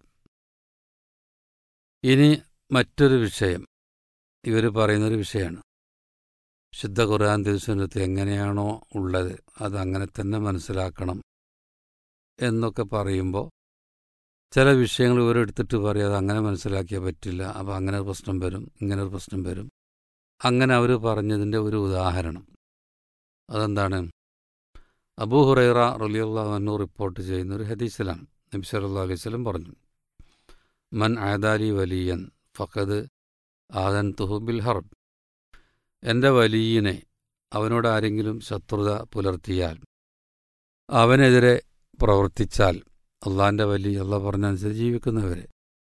ഇനി മറ്റൊരു വിഷയം ഇവർ പറയുന്നൊരു വിഷയമാണ് ശുദ്ധ ഖുർആൻ ദിവസത്തിൽ എങ്ങനെയാണോ ഉള്ളത് അത് അങ്ങനെ തന്നെ മനസ്സിലാക്കണം എന്നൊക്കെ പറയുമ്പോൾ ചില വിഷയങ്ങൾ ഇവരെടുത്തിട്ട് പറയും അത് അങ്ങനെ മനസ്സിലാക്കിയാൽ പറ്റില്ല അപ്പോൾ അങ്ങനെ ഒരു പ്രശ്നം വരും ഇങ്ങനെ ഒരു പ്രശ്നം വരും അങ്ങനെ അവർ പറഞ്ഞതിൻ്റെ ഒരു ഉദാഹരണം അതെന്താണ് അബൂ ഹുറൈറ റലിയുള്ളു റിപ്പോർട്ട് ചെയ്യുന്ന ഒരു ഹദീസിലാണ് നബി സല്ലല്ലാഹു അലൈഹി വസല്ലം പറഞ്ഞു മൻ ആദാലി വലിയൻ ഫഖദ് ആദൻ തുഹുബിൽ ഹർബ് എൻ്റെ വലിയനെ അവനോട് ആരെങ്കിലും ശത്രുത പുലർത്തിയാൽ അവനെതിരെ പ്രവർത്തിച്ചാൽ അള്ളാൻ്റെ വലിയ അള്ള പറഞ്ഞനുസരിച്ച് ജീവിക്കുന്നവരെ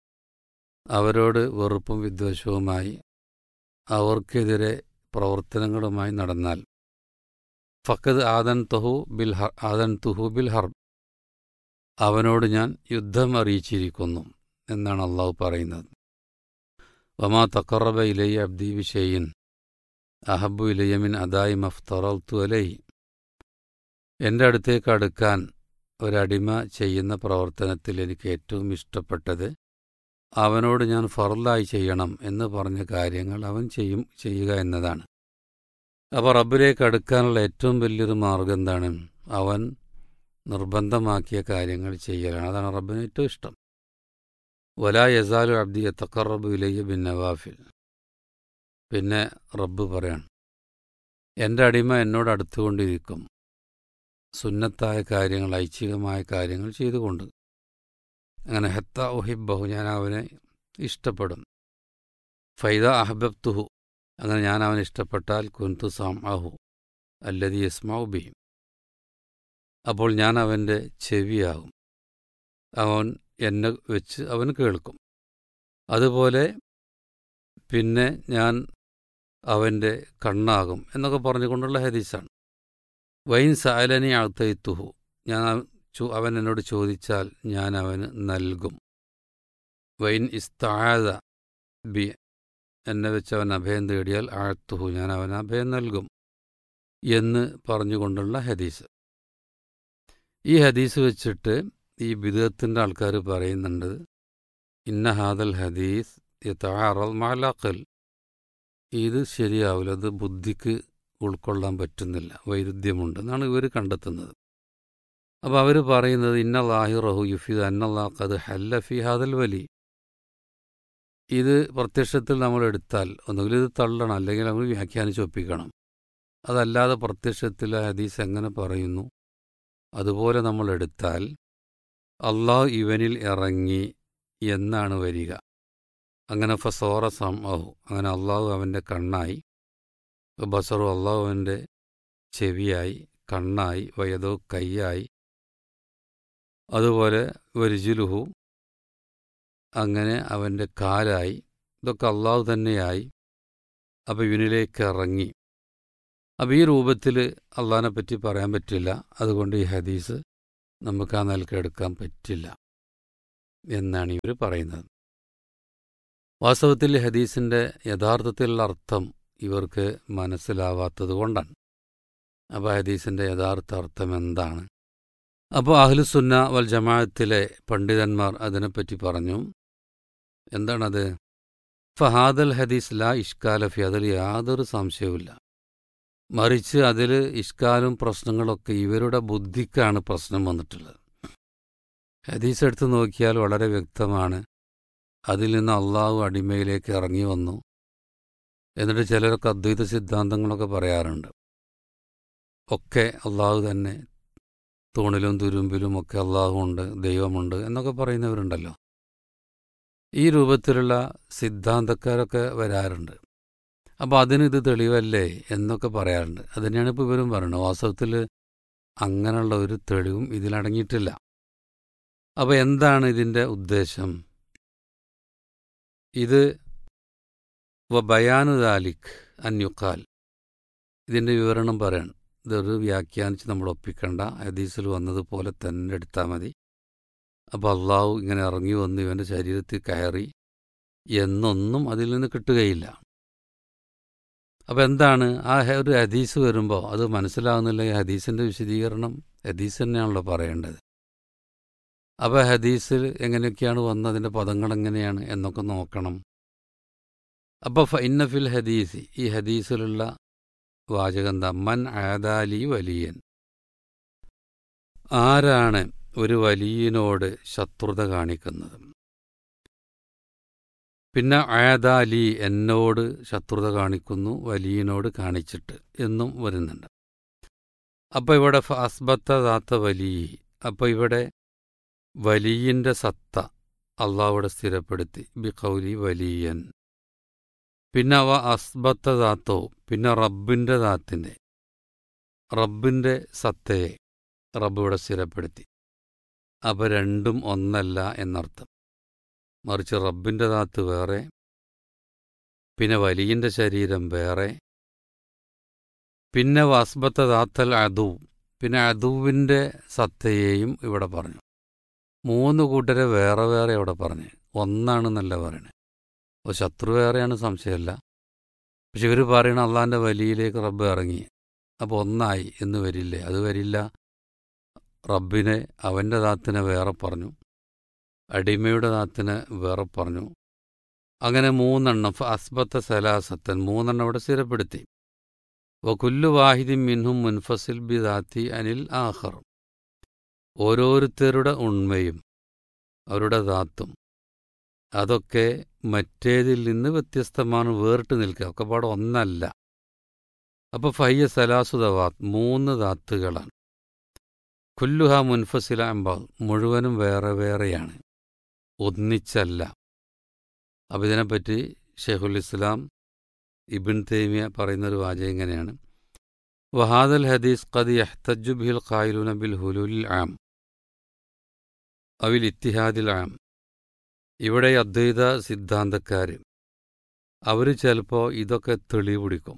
അവരോട് വെറുപ്പും വിദ്വേഷവുമായി അവർക്കെതിരെ പ്രവർത്തനങ്ങളുമായി നടന്നാൽ ഫക്കത് ആദൻ തുഹു ബിൽ ഹർ ആദൻ തുഹു ബിൽ ഹർബ് അവനോട് ഞാൻ യുദ്ധം അറിയിച്ചിരിക്കുന്നു എന്നാണ് അള്ളാഹു പറയുന്നത് വമാ തക്കറബ ഇലയ്യ അബ്ദി വിഷയിൻ അഹബു ഇലയമിൻ അദായി മഫ്തറൽത്തു അലൈ എൻ്റെ അടുത്തേക്ക് അടുക്കാൻ ഒരടിമ ചെയ്യുന്ന പ്രവർത്തനത്തിൽ എനിക്ക് ഏറ്റവും ഇഷ്ടപ്പെട്ടത് അവനോട് ഞാൻ ഫറലായി ചെയ്യണം എന്ന് പറഞ്ഞ കാര്യങ്ങൾ അവൻ ചെയ്യും ചെയ്യുക എന്നതാണ് അപ്പോൾ റബ്ബിലേക്ക് അടുക്കാനുള്ള ഏറ്റവും വലിയൊരു മാർഗം എന്താണ് അവൻ നിർബന്ധമാക്കിയ കാര്യങ്ങൾ ചെയ്യലാണ് അതാണ് റബ്ബിന് ഏറ്റവും ഇഷ്ടം വലാ യസാലു അബ്ദി തക്കറബ് ഇലയ്യ ബിൻ നവാഫിൽ പിന്നെ റബ്ബ് പറയാണ് എൻ്റെ അടിമ എന്നോട് അടുത്തുകൊണ്ടിരിക്കും സുന്നത്തായ കാര്യങ്ങൾ ഐച്ഛികമായ കാര്യങ്ങൾ ചെയ്തുകൊണ്ട് അങ്ങനെ ഹെത്ത ഒഹിബഹു ഞാൻ അവനെ ഇഷ്ടപ്പെടും ഫൈദ അഹബബ്തുഹു അങ്ങനെ ഞാൻ അവനെ ഇഷ്ടപ്പെട്ടാൽ കുന്തു സാം അഹു അല്ലതി യസ്മാഉ ബിഹിം അപ്പോൾ ഞാൻ അവൻ്റെ ചെവിയാകും അവൻ എന്നെ വെച്ച് അവൻ കേൾക്കും അതുപോലെ പിന്നെ ഞാൻ അവൻ്റെ കണ്ണാകും എന്നൊക്കെ പറഞ്ഞുകൊണ്ടുള്ള ഹദീസാണ് വൈൻ സാലനി അഴുത്തൈത്തുഹു ഞാൻ അവൻ എന്നോട് ചോദിച്ചാൽ ഞാൻ അവന് നൽകും വൈൻ ഇസ്താഴ ബി എന്നെ വെച്ച് അവൻ അഭയം തേടിയാൽ ആഴ്ത്തുഹു ഞാൻ അവന് അഭയം നൽകും എന്ന് പറഞ്ഞുകൊണ്ടുള്ള ഹദീസ് ഈ ഹദീസ് വെച്ചിട്ട് ഈ ബിദത്തിൻ്റെ ആൾക്കാർ പറയുന്നുണ്ട് ഇന്ന ഹാദൽ ഹദീസ് യഥാറൽ മാലാക്കൽ ഇത് ശരിയാവില്ല അത് ബുദ്ധിക്ക് ഉൾക്കൊള്ളാൻ പറ്റുന്നില്ല വൈരുദ്ധ്യമുണ്ട് എന്നാണ് ഇവർ കണ്ടെത്തുന്നത് അപ്പോൾ അവർ പറയുന്നത് ഇന്ന ലാഹിറഹു യുഫിദ് അന്നല്ലാഖത് ഹല്ല ഫി ഹാദൽ വലി ഇത് പ്രത്യക്ഷത്തിൽ നമ്മൾ എടുത്താൽ ഒന്നുകിൽ ഇത് തള്ളണം അല്ലെങ്കിൽ നമ്മൾ വ്യാഖ്യാനിച്ച് ഒപ്പിക്കണം അതല്ലാതെ പ്രത്യക്ഷത്തിൽ ഹദീസ് എങ്ങനെ പറയുന്നു അതുപോലെ നമ്മൾ എടുത്താൽ അള്ളാഹു ഇവനിൽ ഇറങ്ങി എന്നാണ് വരിക അങ്ങനെ ഫസോറ സം അഹു അങ്ങനെ അള്ളാഹു അവൻ്റെ കണ്ണായി ബസറു അള്ളാഹു അവൻ്റെ ചെവിയായി കണ്ണായി വയതോ കൈയായി അതുപോലെ വരിജുലുഹു അങ്ങനെ അവൻ്റെ കാലായി ഇതൊക്കെ അള്ളാഹു തന്നെയായി അപ്പോൾ ഇവനിലേക്ക് ഇറങ്ങി അപ്പോൾ ഈ രൂപത്തിൽ അള്ളാഹിനെ പറ്റി പറയാൻ പറ്റില്ല അതുകൊണ്ട് ഈ ഹദീസ് നമുക്ക് ആ നിലക്ക് എടുക്കാൻ പറ്റില്ല എന്നാണ് ഇവർ പറയുന്നത് വാസ്തവത്തിൽ ഹദീസിൻ്റെ യഥാർത്ഥത്തിലുള്ള അർത്ഥം ഇവർക്ക് മനസ്സിലാവാത്തത് കൊണ്ടാണ് അപ്പോൾ ഹദീസിൻ്റെ യഥാർത്ഥ അർത്ഥം എന്താണ് അപ്പോൾ അഹ്ലുസുന്ന വൽ ജമാഅത്തിലെ പണ്ഡിതന്മാർ അതിനെപ്പറ്റി പറഞ്ഞു എന്താണത് ഫഹാദൽ ഹദീസ് ലാ ഇഷ്കാലഫി അതിൽ യാതൊരു സംശയവുമില്ല മറിച്ച് അതിൽ ഇഷ്കാലും പ്രശ്നങ്ങളൊക്കെ ഇവരുടെ ബുദ്ധിക്കാണ് പ്രശ്നം വന്നിട്ടുള്ളത് ഹദീസ് എടുത്ത് നോക്കിയാൽ വളരെ വ്യക്തമാണ് അതിൽ നിന്ന് അള്ളാഹു അടിമയിലേക്ക് ഇറങ്ങി വന്നു എന്നിട്ട് ചിലരൊക്കെ അദ്വൈത സിദ്ധാന്തങ്ങളൊക്കെ പറയാറുണ്ട് ഒക്കെ അള്ളാഹു തന്നെ തൂണിലും തുരുമ്പിലും ഒക്കെ അള്ളാഹുണ്ട് ദൈവമുണ്ട് എന്നൊക്കെ പറയുന്നവരുണ്ടല്ലോ ഈ രൂപത്തിലുള്ള സിദ്ധാന്തക്കാരൊക്കെ വരാറുണ്ട് അപ്പോൾ അതിന് ഇത് തെളിവല്ലേ എന്നൊക്കെ പറയാറുണ്ട് അത് തന്നെയാണ് ഇപ്പോൾ ഇവരും പറയുന്നത് വാസ്തവത്തിൽ അങ്ങനെയുള്ള ഒരു തെളിവും ഇതിലടങ്ങിയിട്ടില്ല അപ്പോൾ എന്താണ് ഇതിൻ്റെ ഉദ്ദേശം ഇത് വ ബയാനു ദാലിഖ് അന്യുക്കാൽ ഇതിൻ്റെ വിവരണം പറയണം ഇതൊരു വ്യാഖ്യാനിച്ച് നമ്മൾ ഒപ്പിക്കണ്ട ഹദീസിൽ വന്നതുപോലെ തന്നെ എടുത്താൽ മതി അപ്പോൾ അള്ളാഹു ഇങ്ങനെ ഇറങ്ങി വന്ന് ഇവൻ്റെ ശരീരത്തിൽ കയറി എന്നൊന്നും അതിൽ നിന്ന് കിട്ടുകയില്ല അപ്പോൾ എന്താണ് ആ ഹ- ഒരു ഹദീസ് വരുമ്പോൾ അത് മനസ്സിലാവുന്നില്ല ഈ ഹദീസിൻ്റെ വിശദീകരണം ഹദീസ് തന്നെയാണല്ലോ പറയേണ്ടത് അപ്പോൾ ഹദീസിൽ എങ്ങനെയൊക്കെയാണ് വന്നതിൻ്റെ പദങ്ങൾ എങ്ങനെയാണ് എന്നൊക്കെ നോക്കണം അപ്പോൾ ഫൈനഫിൽ ഹദീസ് ഈ ഹദീസിലുള്ള വാചകം എന്താ മൻ ആദാലി വലിയൻ ആരാണ് ഒരു വലിയനോട് ശത്രുത കാണിക്കുന്നത് പിന്നെ ആദാലി എന്നോട് ശത്രുത കാണിക്കുന്നു വലിയനോട് കാണിച്ചിട്ട് എന്നും വരുന്നുണ്ട് അപ്പോൾ ഇവിടെ അസ്ബത്ത ദാത്ത വലിയ അപ്പോൾ ഇവിടെ വലിയൻ്റെ സത്ത അള്ളാഹുവിടെ സ്ഥിരപ്പെടുത്തി ബി കൗലി വലിയൻ പിന്നെ അവ അസ്ബത്ത ദാത്തോ പിന്നെ റബ്ബിൻ്റെ ദാത്തിൻ്റെ റബ്ബിൻ്റെ സത്തയെ റബ്ബ് ഇവിടെ സ്ഥിരപ്പെടുത്തി അപ്പോൾ രണ്ടും ഒന്നല്ല എന്നർത്ഥം മറിച്ച് റബ്ബിൻ്റെ ദാത്ത് വേറെ പിന്നെ വലിയൻ്റെ ശരീരം വേറെ പിന്നെ വസ്ബത്ത ദാത്തൽ അതു പിന്നെ അതുവിൻ്റെ സത്തയെയും ഇവിടെ പറഞ്ഞു മൂന്ന് കൂട്ടരെ വേറെ വേറെ ഇവിടെ പറഞ്ഞു ഒന്നാണെന്നല്ല പറയണേ അപ്പോൾ ശത്രു വേറെയാണ് സംശയമല്ല പക്ഷെ ഇവർ പറയണ അള്ളാൻ്റെ വലിയിലേക്ക് റബ്ബ് ഇറങ്ങി അപ്പോൾ ഒന്നായി എന്ന് വരില്ലേ അത് വരില്ല റബ്ബിനെ അവൻ്റെ ദാത്തിനെ വേറെ പറഞ്ഞു അടിമയുടെ ദാത്തിനെ വേറെ പറഞ്ഞു അങ്ങനെ മൂന്നെണ്ണം ഫ അസ്ബത്ത സലാസത്തൻ മൂന്നെണ്ണം ഇവിടെ സ്ഥിരപ്പെടുത്തി വകുല്ലു വാഹിദി മിൻഹും മുൻഫസിൽ ബി ദാത്തി അനിൽ ആഹർ ഓരോരുത്തരുടെ ഉണ്മയും അവരുടെ ദാത്തും അതൊക്കെ മറ്റേതിൽ നിന്ന് വ്യത്യസ്തമാണ് വേറിട്ട് നിൽക്കുക ഒക്കെ പാടെ ഒന്നല്ല അപ്പോൾ ഫയ്യ സലാസുദവാത്ത് മൂന്ന് ദാത്തുകളാണ് കുല്ലുഹ മുൻഫസില എമ്പ മുഴുവനും വേറെ വേറെയാണ് ഒന്നിച്ചല്ല അപ്പം ഇതിനെപ്പറ്റി ഷെയ്ഖുൽ ഇസ്ലാം ഇബിൻ തേമിയ പറയുന്നൊരു വാചകം ഇങ്ങനെയാണ് വഹാദൽ ഹദീസ് ഖദ് യഹ്തജു ബിഹിൽ ഖായിലുന ബിൽ ഹുലുലിൽ ആം അവിൽ ഇത്തിഹാദിൽ ആം ഇവിടെ അദ്വൈത സിദ്ധാന്തക്കാർ അവർ ചിലപ്പോൾ ഇതൊക്കെ തെളിവ് പിടിക്കും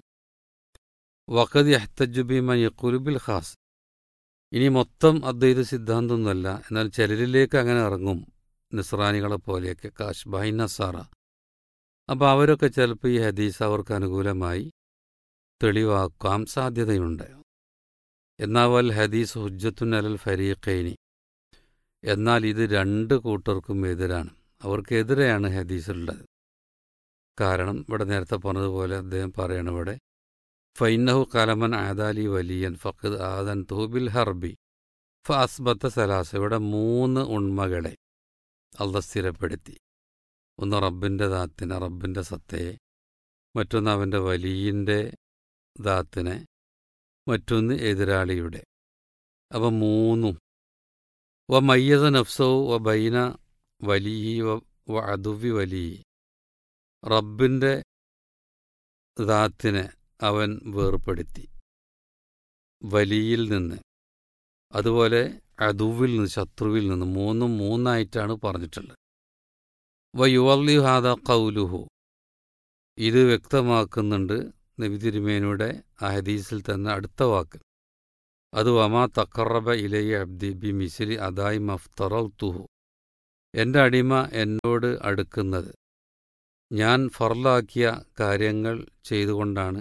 വഖദ് യഹ്തജുബിമ യക്കുലുബിൽ ഖാസ് ഇനി മൊത്തം അദ്വൈത സിദ്ധാന്തമൊന്നുമല്ല എന്നാൽ ചിലരിലേക്ക് അങ്ങനെ ഇറങ്ങും നിസ്രാനികളെ പോലെയൊക്കെ കാശ് ബൈ നസാറ അപ്പോൾ അവരൊക്കെ ചിലപ്പോൾ ഈ ഹദീസ് അവർക്ക് അനുകൂലമായി തെളിവാക്കാൻ സാധ്യതയുണ്ട് എന്നാൽ വൽ ഹദീസ് ഹുജ്ജത്തുൻ അലൽ ഫരീഖൈനി എന്നാൽ ഇത് രണ്ട് കൂട്ടർക്കും എതിരാണ് അവർക്കെതിരെയാണ് ഹദീസുള്ളത് കാരണം ഇവിടെ നേരത്തെ പറഞ്ഞതുപോലെ അദ്ദേഹം പറയണം ഇവിടെ ഫൈനഹു കലമൻ ആദാലി വലിയൻ ഫഖദ് ആദൻ തൂബിൽ ഹർബി ഫ അസ്ബത്ത സലാസ ഇവിടെ മൂന്ന് ഉണ്മകളെ അള്ള സ്ഥിരപ്പെടുത്തി ഒന്ന് റബ്ബിൻ്റെ ദാത്തിനെ റബ്ബിൻ്റെ സത്തയെ മറ്റൊന്ന് അവൻ്റെ വലിയൻ്റെ ദാത്തിനെ മറ്റൊന്ന് എതിരാളിയുടെ അവ മൂന്നും വ മയ്യസ നഫ്സവും വ ബൈന വലിയ വ അതുവി വലിയ റബ്ബിൻ്റെ ദാത്തിനെ അവൻ വേർപ്പെടുത്തി വലിയിൽ നിന്ന് അതുപോലെ അതുവിൽ നിന്ന് ശത്രുവിൽ നിന്ന് മൂന്നും മൂന്നായിട്ടാണ് പറഞ്ഞിട്ടുള്ളത് വ യുവല്ലി ഹാദ കൗലുഹു ഇത് വ്യക്തമാക്കുന്നുണ്ട് നബി തിരുമേനയുടെ ആ ഹദീസിൽ തന്നെ അടുത്ത വാക്ക് അത് വമാ തക്കറബ ഇലയ അബ്ദി ബി മിസിരി അദായി മഫ്തറൽ തുഹു എൻ്റെ അടിമ എന്നോട് അടുക്കുന്നത് ഞാൻ ഫർലാക്കിയ കാര്യങ്ങൾ ചെയ്തുകൊണ്ടാണ്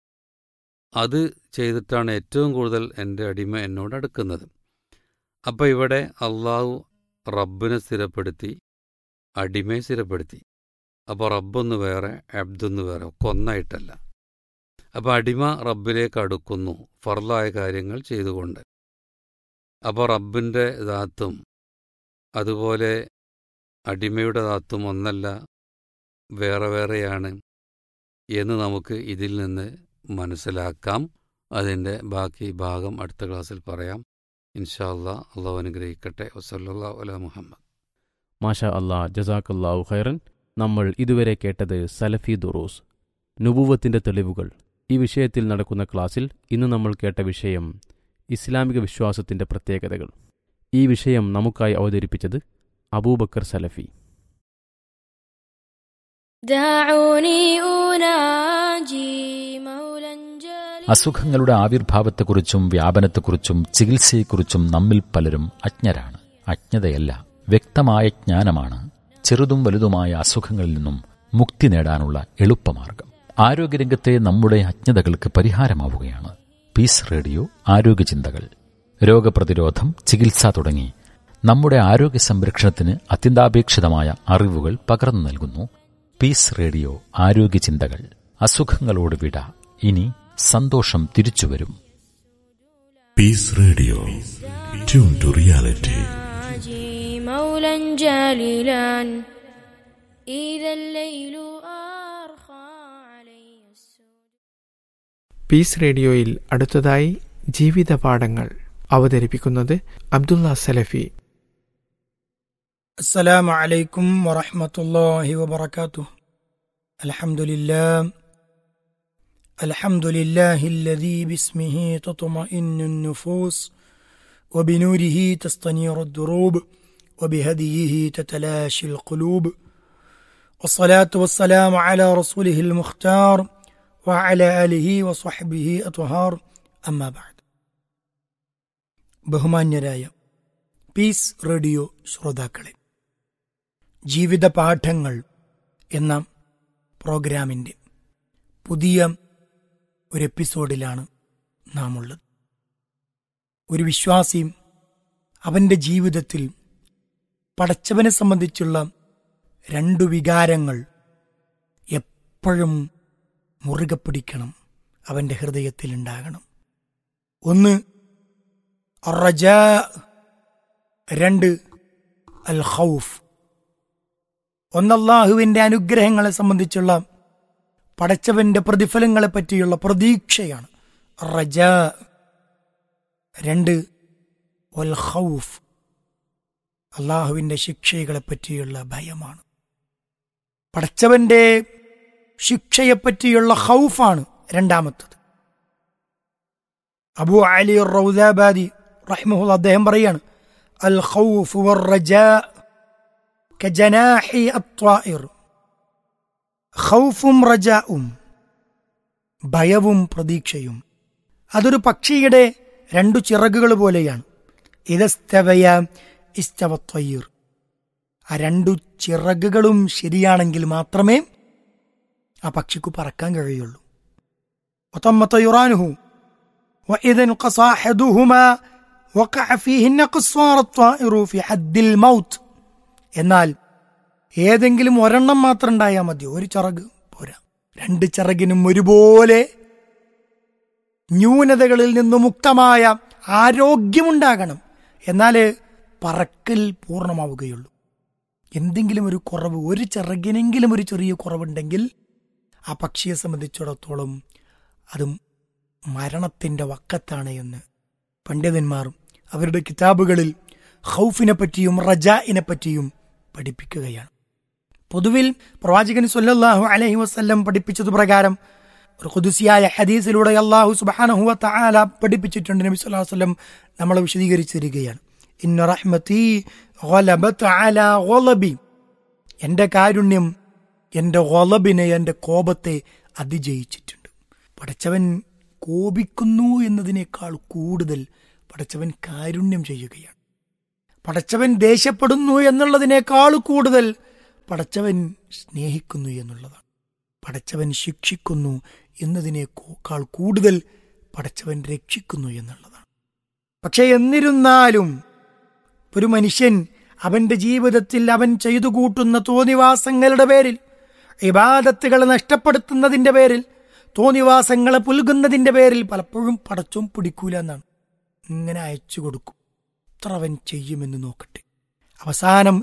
അത് ചെയ്തിട്ടാണ് ഏറ്റവും കൂടുതൽ എൻ്റെ അടിമ എന്നോട് അടുക്കുന്നത് അപ്പോൾ ഇവിടെ അള്ളാഹു റബ്ബിനെ സ്ഥിരപ്പെടുത്തി അടിമയെ സ്ഥിരപ്പെടുത്തി അപ്പോൾ റബ്ബൊന്ന് വേറെ അബ്ദൊന്ന് വേറെ ഒക്കെ ഒന്നായിട്ടല്ല അപ്പോൾ അടിമ റബ്ബിലേക്ക് അടുക്കുന്നു ഫർലായ കാര്യങ്ങൾ ചെയ്തുകൊണ്ട് അപ്പോൾ റബ്ബിൻ്റെ ദാത്തും അതുപോലെ അടിമയുടെ ദാത്തും ഒന്നല്ല വേറെ വേറെയാണ് എന്ന് നമുക്ക് ഇതിൽ നിന്ന് മനസ്സിലാക്കാം അതിൻ്റെ ബാക്കി ഭാഗം അടുത്ത ക്ലാസ്സിൽ പറയാം ഇൻഷാ അല്ലാ അള്ളാഹു അനുഗ്രഹിക്കട്ടെ വസല്ലാ അല മുഹമ്മദ് മാഷാ അല്ലാ ജസാക്കല്ലാഹു ഖൈറൻ നമ്മൾ ഇതുവരെ കേട്ടത് സലഫി ദുറൂസ് നുപൂവത്തിൻ്റെ തെളിവുകൾ ഈ വിഷയത്തിൽ നടക്കുന്ന ക്ലാസ്സിൽ ഇന്ന് നമ്മൾ കേട്ട വിഷയം ഇസ്ലാമിക വിശ്വാസത്തിൻ്റെ പ്രത്യേകതകൾ ഈ വിഷയം നമുക്കായി അവതരിപ്പിച്ചത് അബൂബക്കർ സലഫി دعوني أناجي مولا جليلا അസുഖങ്ങളുടെ ആവിർഭാവത്തെക്കുറിച്ചും വ്യാപനത്തെക്കുറിച്ചും ചികിത്സയെക്കുറിച്ചും നമ്മിൽ പലരും അജ്ഞരാണ് അജ്ഞതയല്ല വ്യക്തമായ ജ്ഞാനമാണ് ചെറുതും വലുതുമായ അസുഖങ്ങളിൽ നിന്നും മുക്തി നേടാനുള്ള എളുപ്പമാർഗം ആരോഗ്യരംഗത്തെ നമ്മുടെ അജ്ഞതകൾക്ക് പരിഹാരമാവുകയാണ് പീസ് റേഡിയോ ആരോഗ്യചിന്തകൾ രോഗപ്രതിരോധം ചികിത്സ തുടങ്ങി നമ്മുടെ ആരോഗ്യ സംരക്ഷണത്തിന് അത്യന്താപേക്ഷിതമായ അറിവുകൾ പകർന്നു നൽകുന്നു പീസ് റേഡിയോ ആരോഗ്യചിന്തകൾ അസുഖങ്ങളോട് വിട ഇനി സന്തോഷം തിരിച്ചുവരും Peace Radio. Tune to reality. أناجي مولا جليلا إذا الليل أرخى علي السود peace റേഡിയോയിൽ അടുത്തതായി ജീവിത പാഠങ്ങൾ അവതരിപ്പിക്കുന്നത് അബ്ദുള്ള സലഫി السلام عليكم ورحمة الله وبركاته الحمد لله الحمد لله الذي باسمه تطمئن النفوس وبنوره تستنير الدروب وبهديه تتلاشى القلوب والصلاة والسلام على رسوله المختار وعلى آله وصحبه أطهار أما بعد ബഹുമാന്യരായ പീസ് റേഡിയോ ശ്രോതാക്കളെ ജീവിത പാഠങ്ങൾ എന്ന പ്രോഗ്രാമിൻ്റെ പുതിയ ഒരു എപ്പിസോഡിലാണ് നാം ഉള്ളത് ഒരു വിശ്വാസിയും അവൻ്റെ ജീവിതത്തിൽ പടച്ചവനെ സംബന്ധിച്ചുള്ള രണ്ടു വികാരങ്ങൾ എപ്പോഴും മുറുകെ പിടിക്കണം അവൻ്റെ ഹൃദയത്തിൽ ഉണ്ടാകണം ഒന്ന് അറജ രണ്ട് അൽ ഖൗഫ് ഒന്നല്ലാഹുവിന്റെ അനുഗ്രഹങ്ങളെ സംബന്ധിച്ചുള്ള പടച്ചവന്റെ പ്രതിഫലങ്ങളെ പറ്റിയുള്ള പ്രതീക്ഷയാണ് റജ രണ്ട് വൽ ഖൗഫ് അള്ളാഹുവിന്റെ ശിക്ഷകളെ പറ്റിയുള്ള ഭയമാണ് പടച്ചവന്റെ ശിക്ഷയെപ്പറ്റിയുള്ള ഹൗഫാണ് രണ്ടാമത്തത് അബു അലി റൗദാബാദി റഹ്മുൽ അദ്ദേഹം പറയാണ് അൽ ഖൗഫ് വർ റജാ കജനാഹി അത്വാഇർ ഖൗഫും റജാവും ഭയവും പ്രതീക്ഷയും അതൊരു പക്ഷിയുടെ രണ്ടു ചിറകുകൾ പോലെയാണ് ഇതസ്തവയ ഇസ്തവത്വയ്യർ ആ രണ്ടു ചിറകുകളും ശരിയാണെങ്കിൽ മാത്രമേ ആ പക്ഷിക്ക് പറക്കാൻ കഴിയുള്ളൂ وتم طيرانه وإذا انقصى أحدهما وقع فيه النقص صار الطائر في حد الموت എന്നാൽ ഏതെങ്കിലും ഒരെണ്ണം മാത്രം ഉണ്ടായാൽ മതി ഒരു ചിറക് പോരാ രണ്ട് ചിറകിനും ഒരുപോലെ ന്യൂനതകളിൽ നിന്ന് മുക്തമായ ആരോഗ്യമുണ്ടാകണം എന്നാൽ പറക്കൽ പൂർണ്ണമാവുകയുള്ളൂ എന്തെങ്കിലും ഒരു കുറവ് ഒരു ചിറകിനെങ്കിലും ഒരു ചെറിയ കുറവുണ്ടെങ്കിൽ ആ പക്ഷിയെ സംബന്ധിച്ചിടത്തോളം അതും മരണത്തിന്റെ വക്കത്താണ് എന്ന് പണ്ഡിതന്മാർ അവരുടെ കിതാബുകളിൽ ഹൗഫിനെ പറ്റിയും റജാഇനെ പറ്റിയും പഠിപ്പിക്കുകയാണ് പൊതുവിൽ പ്രവാചകൻ സല്ലല്ലാഹു അലൈഹി വസല്ലം പഠിപ്പിച്ചത് പ്രകാരം ഒരു ഖുദുസിയായ ഹദീസിലൂടെ അള്ളാഹു സുബ്ഹാനഹു തആല പഠിപ്പിച്ചിട്ടുണ്ട് നബി സല്ലല്ലാഹു അലൈഹി വസല്ലം നമ്മളെ വിശദീകരിച്ചിരിക്കുകയാണ് ഇന്ന റഹ്മതി ഗലബത് അലാ ഗലബി എന്റെ കാരുണ്യം എന്റെ ഗലബിനെ എന്റെ കോപത്തെ അതിജയിച്ചിട്ടുണ്ട് പടച്ചവൻ കോപിക്കുന്നു എന്നതിനേക്കാൾ കൂടുതൽ പടച്ചവൻ കാരുണ്യം ചെയ്യുകയാണ് പടച്ചവൻ ദേഷ്യപ്പെടുന്നു എന്നുള്ളതിനേക്കാൾ കൂടുതൽ പടച്ചവൻ സ്നേഹിക്കുന്നു എന്നുള്ളതാണ് പടച്ചവൻ ശിക്ഷിക്കുന്നു എന്നതിനേക്കാൾ കൂടുതൽ പടച്ചവൻ രക്ഷിക്കുന്നു എന്നുള്ളതാണ് പക്ഷെ എന്നിരുന്നാലും ഒരു മനുഷ്യൻ അവന്റെ ജീവിതത്തിൽ അവൻ ചെയ്തു കൂട്ടുന്ന തോന്നിവാസങ്ങളുടെ പേരിൽ ഇബാദത്തുകൾ നഷ്ടപ്പെടുത്തുന്നതിന്റെ പേരിൽ തോന്നിവാസങ്ങളെ പുൽകുന്നതിന്റെ പേരിൽ പലപ്പോഴും പടച്ചും പിടിക്കൂല എന്നാണ് ഇങ്ങനെ അയച്ചു കൊടുക്കും എത്ര അവൻ ചെയ്യുമെന്ന് നോക്കട്ടെ അവസാനം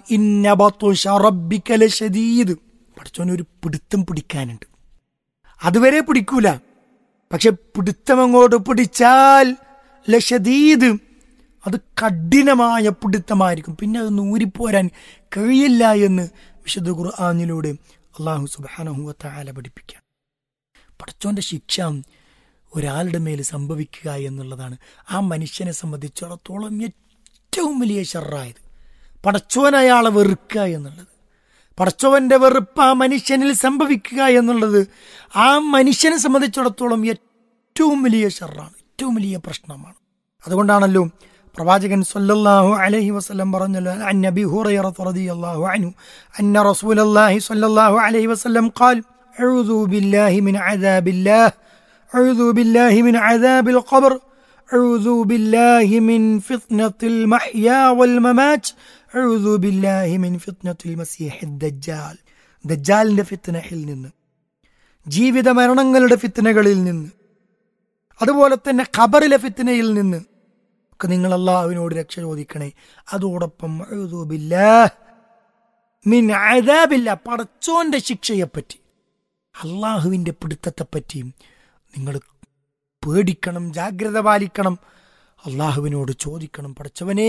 ഇന്നബീദ് പഠിച്ചോന് ഒരു പിടുത്തം പിടിക്കാനുണ്ട് അതുവരെ പിടിക്കൂല പക്ഷെ പിടുത്തം അങ്ങോട്ട് പിടിച്ചാൽ ലഷദീദ് അത് കഠിനമായ പിടുത്തമായിരിക്കും പിന്നെ അത് നൂരിപ്പോരാൻ കഴിയില്ല എന്ന് വിശുദ്ധ ഖുർആാനിലൂടെ അള്ളാഹു സുബാനഹുവ താല പഠിപ്പിക്കാം പടച്ചോന്റെ ശിക്ഷ ഒരാളുടെ മേൽ സംഭവിക്കുക എന്നുള്ളതാണ് ആ മനുഷ്യനെ സംബന്ധിച്ചിടത്തോളം ഏറ്റവും വലിയ ഷെറായത് പടച്ചോൻ അയാളെ വെറുക്കുക എന്നുള്ളത് പടച്ചോവന്റെ വെറുപ്പ് ആ മനുഷ്യനിൽ സംഭവിക്കുക എന്നുള്ളത് ആ മനുഷ്യനെ സംബന്ധിച്ചിടത്തോളം ഏറ്റവും വലിയ ഷെറാണ് ഏറ്റവും വലിയ പ്രശ്നമാണ് അതുകൊണ്ടാണല്ലോ പ്രവാചകൻ സല്ലല്ലാഹു അലൈഹി വസല്ലം പറഞ്ഞല്ലോ അൻ നബി ഹുറൈറ റളിയല്ലാഹു അൻഹു അന്ന റസൂലല്ലാഹി സല്ലല്ലാഹു അലൈഹി വസല്ലം ഖാൽ അഊദു ബില്ലാഹി മിൻ അദാബില്ലാഹ് അഊദു ബില്ലാഹി മിൻ അദാബിൽ ഖബർ അഊദു ബില്ലാഹി മിൻ ഫിത്നത്തിൽ മഹ്യാ വൽ മമാറ്റ് അഊദു ബില്ലാഹി മിൻ ഫിത്നത്തിൽ മസീഹ് ദജ്ജാൽ ദജ്ജാലിന്റെ ഫിത്നയിൽ നിന്ന് ജീവിത മരണങ്ങളുടെ ഫിത്നകളിൽ നിന്ന് അതുപോലെ തന്നെ ഖബറിലെ ഫിത്നയിൽ നിന്ന് ഒക്കെ നിങ്ങൾ അള്ളാഹുവിനോട് രക്ഷ ചോദിക്കണേ അതോടൊപ്പം അഊദു ബില്ലാഹ് മിൻ അദാബില്ല പടച്ചോന്റെ ശിക്ഷയെപ്പറ്റി അള്ളാഹുവിന്റെ പിടുത്തത്തെപ്പറ്റിയും നിങ്ങൾ പേടിക്കണം ജാഗ്രത പാലിക്കണം അള്ളാഹുവിനോട് ചോദിക്കണം പടച്ചവനേ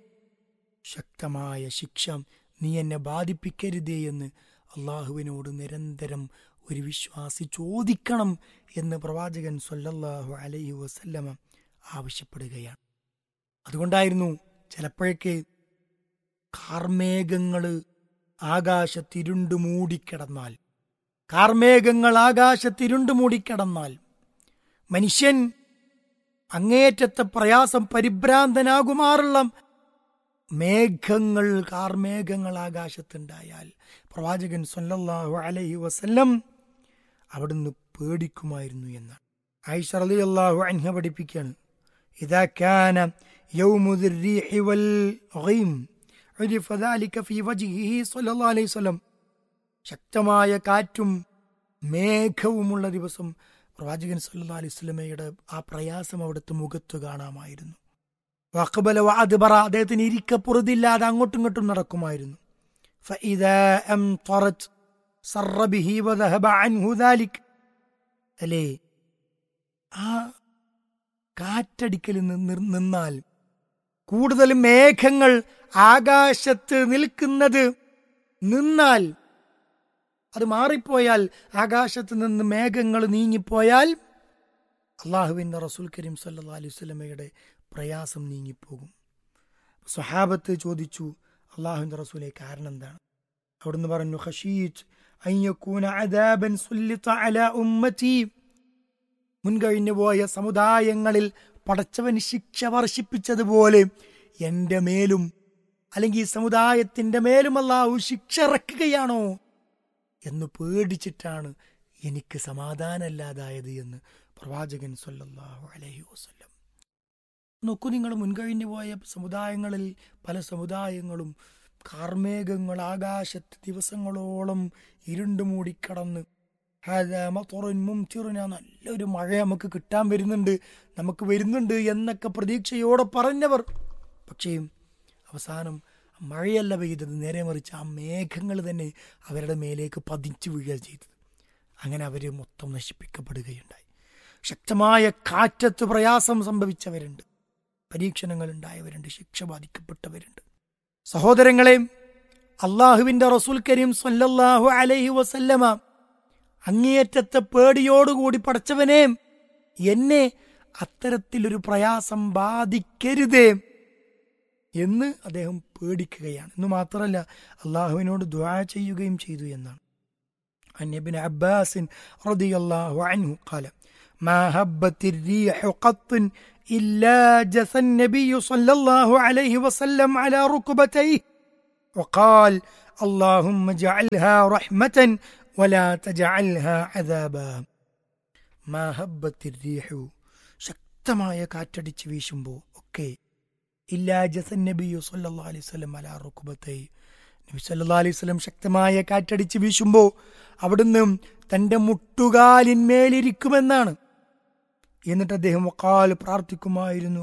ശക്തമായ ശിക്ഷ നീ എന്നെ ബാധിപ്പിക്കരുതേ എന്ന് അള്ളാഹുവിനോട് നിരന്തരം ഒരു വിശ്വാസി ചോദിക്കണം എന്ന് പ്രവാചകൻ സല്ലല്ലാഹു അലൈഹി വസല്ലമ ആവശ്യപ്പെടുകയാണ് അതുകൊണ്ടായിരുന്നു ചിലപ്പോഴൊക്കെ കാർമേഘങ്ങൾ ആകാശത്തിരുണ്ടു മൂടിക്കിടന്നാൽ കാർമേഘങ്ങൾ ആകാശത്തിരുണ്ടു മൂടിക്കിടന്നാൽ മനുഷ്യൻ അങ്ങേറ്റത്തെ പ്രയാസം പരിഭ്രാന്തനാകുമാറുള്ള മേഘങ്ങൾ കാർമേഘങ്ങൾ ആകാശത്തുണ്ടായാൽ പ്രവാചകൻ സല്ലല്ലാഹു അലൈഹി വസല്ലം അവിടുന്ന് പേടിക്കുമായിരുന്നു എന്നാണ് ആയിഷ റളിയല്ലാഹു അൻഹ പഠിപ്പിക്കുകയാണ് ഇതാ കാന يوم ذي الريح والغيم عرف ذلك في وجهه صلى الله عليه وسلم ശക്തമായ കാറ്റും മേഘവുമുള്ള ദിവസം പ്രവാചകൻ സല്ലല്ലാഹു അലൈഹി വസല്ലമയുടെ ആ പ്രയാസം അവിടുത്തെ മുഖത്ത് കാണാമായിരുന്നു വഖബല വഅദ്ബറ അദ്ദേഹത്തിന് ഇരിക്കപ്പുറതില്ലാതെ അങ്ങോട്ടും ഇങ്ങോട്ടും നടക്കുമായിരുന്നു فإذا أمطرت سر به وذهب عنه ذلك അല്ലേ ആ കാറ്റടിക്കൽ നിന്ന് നിന്നാൽ കൂടുതലും മേഘങ്ങൾ ആകാശത്ത് നിൽക്കുന്നത് നിന്നാൽ അത് മാറിപ്പോയാൽ ആകാശത്ത് നിന്ന് മേഘങ്ങൾ നീങ്ങിപ്പോയാൽ അള്ളാഹുവിൻ്റെ റസൂൽ കരീം സല്ലാ അലൈഹി സ്വലമയുടെ പ്രയാസം നീങ്ങിപ്പോകും സ്വഹാബത്ത് ചോദിച്ചു അള്ളാഹുവിൻ്റെ റസൂലെ കാരണം എന്താണ് അവിടുന്ന് പറഞ്ഞു ഖഷീറ്റ് അയ്യക്കൂന അദാബൻ സുല്ലിത അല ഉമ്മത്തി മുൻകഴിഞ്ഞു പോയ സമുദായങ്ങളിൽ പടച്ചവൻ ശിക്ഷ വർഷിപ്പിച്ചതുപോലെ എൻ്റെ മേലും അല്ലെങ്കിൽ ഈ സമുദായത്തിൻ്റെ മേലും അല്ലാഹു ശിക്ഷ ഇറക്കുകയാണോ എന്ന് പേടിച്ചിട്ടാണ് എനിക്ക് സമാധാനമല്ലാതായത് എന്ന് പ്രവാചകൻ സല്ലല്ലാഹു അലൈഹി വസല്ലം നോക്കൂ നിങ്ങൾ മുൻകഴിഞ്ഞു പോയ സമുദായങ്ങളിൽ പല സമുദായങ്ങളും കാർമേഘങ്ങൾ ആകാശത്ത് ദിവസങ്ങളോളം ഇരുണ്ടു മൂടിക്കടന്ന് മുംതിറുന നല്ലൊരു മഴ നമുക്ക് കിട്ടാൻ വരുന്നുണ്ട് നമുക്ക് വരുന്നുണ്ട് എന്നൊക്കെ പ്രതീക്ഷയോടെ പറഞ്ഞവർ പക്ഷേ അവസാനം മഴയല്ല പെയ്തത് നേരെ മറിച്ച് ആ മേഘങ്ങൾ തന്നെ അവരുടെ മേലേക്ക് പതിച്ചു വീഴുക ചെയ്തത് അങ്ങനെ അവർ മൊത്തം നശിപ്പിക്കപ്പെടുകയുണ്ടായി ശക്തമായ കാറ്റത്ത് പ്രയാസം സംഭവിച്ചവരുണ്ട് പരീക്ഷണങ്ങൾ ഉണ്ടായവരുണ്ട് ശിക്ഷ ബാധിക്കപ്പെട്ടവരുണ്ട് സഹോദരങ്ങളെ അള്ളാഹുവിന്റെ റസൂൽ കരീം സല്ലല്ലാഹു അലൈഹി വസല്ലമ അങ്ങേയറ്റത്തെ പേടിയോടുകൂടി പടച്ചവനെ എന്നെ അത്തരത്തിലൊരു പ്രയാസം ബാധിക്കരുതേ എന്ന് അദ്ദേഹം പേടിക്കുകയാണ് എന്ന് മാത്രമല്ല അള്ളാഹുവിനോട് ദ്വാ ചെയ്യുകയും ചെയ്തു എന്നാണ് അന്യബിൻ അബ്ബാസിൻ റളിയല്ലാഹു അൻഹു قال ما هبت الريح قط إلا جث النبي صلى الله عليه وسلم على ركبتيه وقال اللهم اجعلها رحمة ولا تجعلها عذابا ما هبت الريح ശക്തമായ കാറ്റടിച്ച് വീശുമ്പോൾ ഒക്കെ ഇല്ലാ ജസൻ നബിയു സല്ലാ അലൈഹി സ്വലം അല റുക്കുബത്തെ നബി സല്ലാ അലൈഹി സ്വലം ശക്തമായ കാറ്റടിച്ച് വീശുമ്പോൾ അവിടുന്ന് തന്റെ മുട്ടുകാലിന്മേലിരിക്കുമെന്നാണ് എന്നിട്ട് അദ്ദേഹം വക്കാൽ പ്രാർത്ഥിക്കുമായിരുന്നു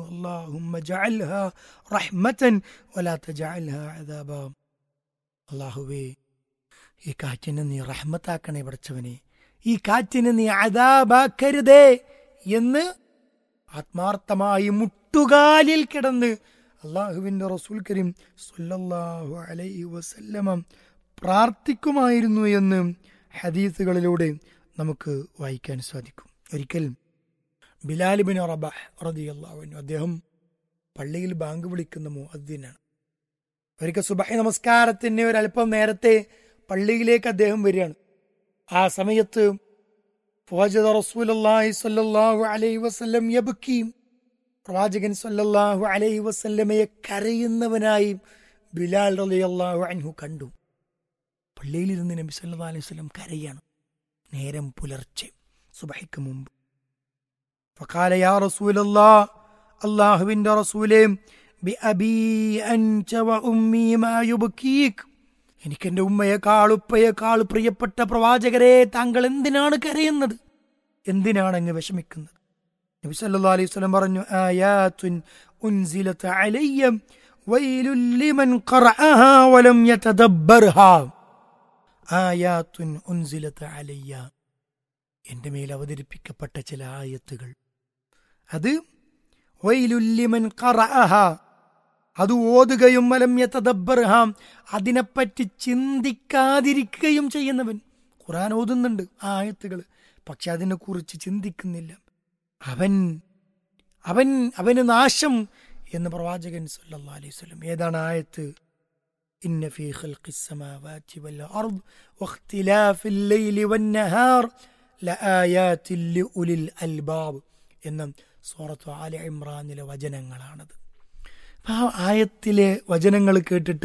അള്ളാഹുവേ ഈ കാറ്റിനെ നീ റഹ്മത്താക്കണേ പഠിച്ചവനെ ഈ കാറ്റിനെ നീ അതാബാക്കരുതേ എന്ന് ആത്മാർത്ഥമായി മുട്ടുകാലിൽ കിടന്ന് അള്ളാഹുവിന്റെ റസൂൽ കരീം സല്ലല്ലാഹു അലൈഹി വസല്ലമ പ്രാർത്ഥിക്കുമായിരുന്നു എന്ന് ഹദീസുകളിലൂടെ നമുക്ക് വായിക്കാൻ സാധിക്കും ഒരിക്കൽ ബിലാലിബിൻ റബാഹ് റതിയല്ലാവുന്നു അദ്ദേഹം പള്ളിയിൽ ബാങ്ക് വിളിക്കുന്ന മുഅദ്ദീനാണ് ഒരിക്കൽ സുബഹി നമസ്കാരത്തിന് ഒരല്പം നേരത്തെ പള്ളിയിലേക്ക് അദ്ദേഹം വരികയാണ് ആ സമയത്ത് ഫവജദ റസൂലുള്ളാഹി സ്വല്ലല്ലാഹു അലൈഹി വസല്ലം യബ്കി പ്രവാചകൻ സ്വല്ലല്ലാഹു അലൈഹി വസല്ലമയെ കരയുന്നവനായി ബിലാൽ റളിയല്ലാഹു അൻഹു കണ്ടു പള്ളിയിലിരുന്ന് നബി സല്ലല്ലാഹു അലൈഹി വസല്ലം കരയാണ് നേരം പുലർച്ചെ സുബഹിക്ക് മുമ്പ് ഫഖാല യാ റസൂലല്ലാഹ് അല്ലാഹുവിന്റെ റസൂലേ ബിഅബീ അൻത വ ഉമ്മീ മാ യുബ്കീക് എനിക്ക് എന്റെ ഉമ്മയെക്കാൾ ഉപ്പയെക്കാൾ പ്രിയപ്പെട്ട പ്രവാചകരെ താങ്കൾ എന്തിനാണ് കരയുന്നത് എന്തിനാണ് അങ്ങ് വിഷമിക്കുന്നത് നബി സല്ലല്ലാഹു അലൈഹി വസല്ലം പറഞ്ഞു ആയാത്തുൻ ഉൻസിലത അലയ്യ വൈലുൽ ലിമൻ ഖറഅഹാ വലം യതദബ്ബർഹാ ആയാത്തുൻ ഉൻസിലത അലയ്യ എന്റെ മേൽ അവതരിപ്പിക്കപ്പെട്ട ചില ആയത്തുകൾ അത് വൈലുല്ലിമൻ ഖറഅഹാ അത് ഓതുകയും വലം യതദബ്ബർഹാം അതിനെപ്പറ്റി ചിന്തിക്കാതിരിക്കുകയും ചെയ്യുന്നവൻ ഖുറാൻ ഓതുന്നുണ്ട് ആ ആയത്തുകൾ പക്ഷെ അതിനെക്കുറിച്ച് ചിന്തിക്കുന്നില്ല അവൻ അവൻ അവന് നാശം എന്ന് പ്രവാചകൻ സല്ലല്ലാഹു അലൈഹി വസല്ലം ഏതാണ് ആയത്ത് ഇന്ന ഫീ ഖൽഖിസ് സമാവാതി വൽ അർദ് വഖ്തിലാഫിൽ ലൈലി വൻ നഹാർ ലആയാതിൻ ലിഉലിൽ അൽബാബ് എന്ന സൂറത്ത് ആല ഇമ്രാനിലെ വചനങ്ങളാണത് ആ ആയത്തിലെ വചനങ്ങൾ കേട്ടിട്ട്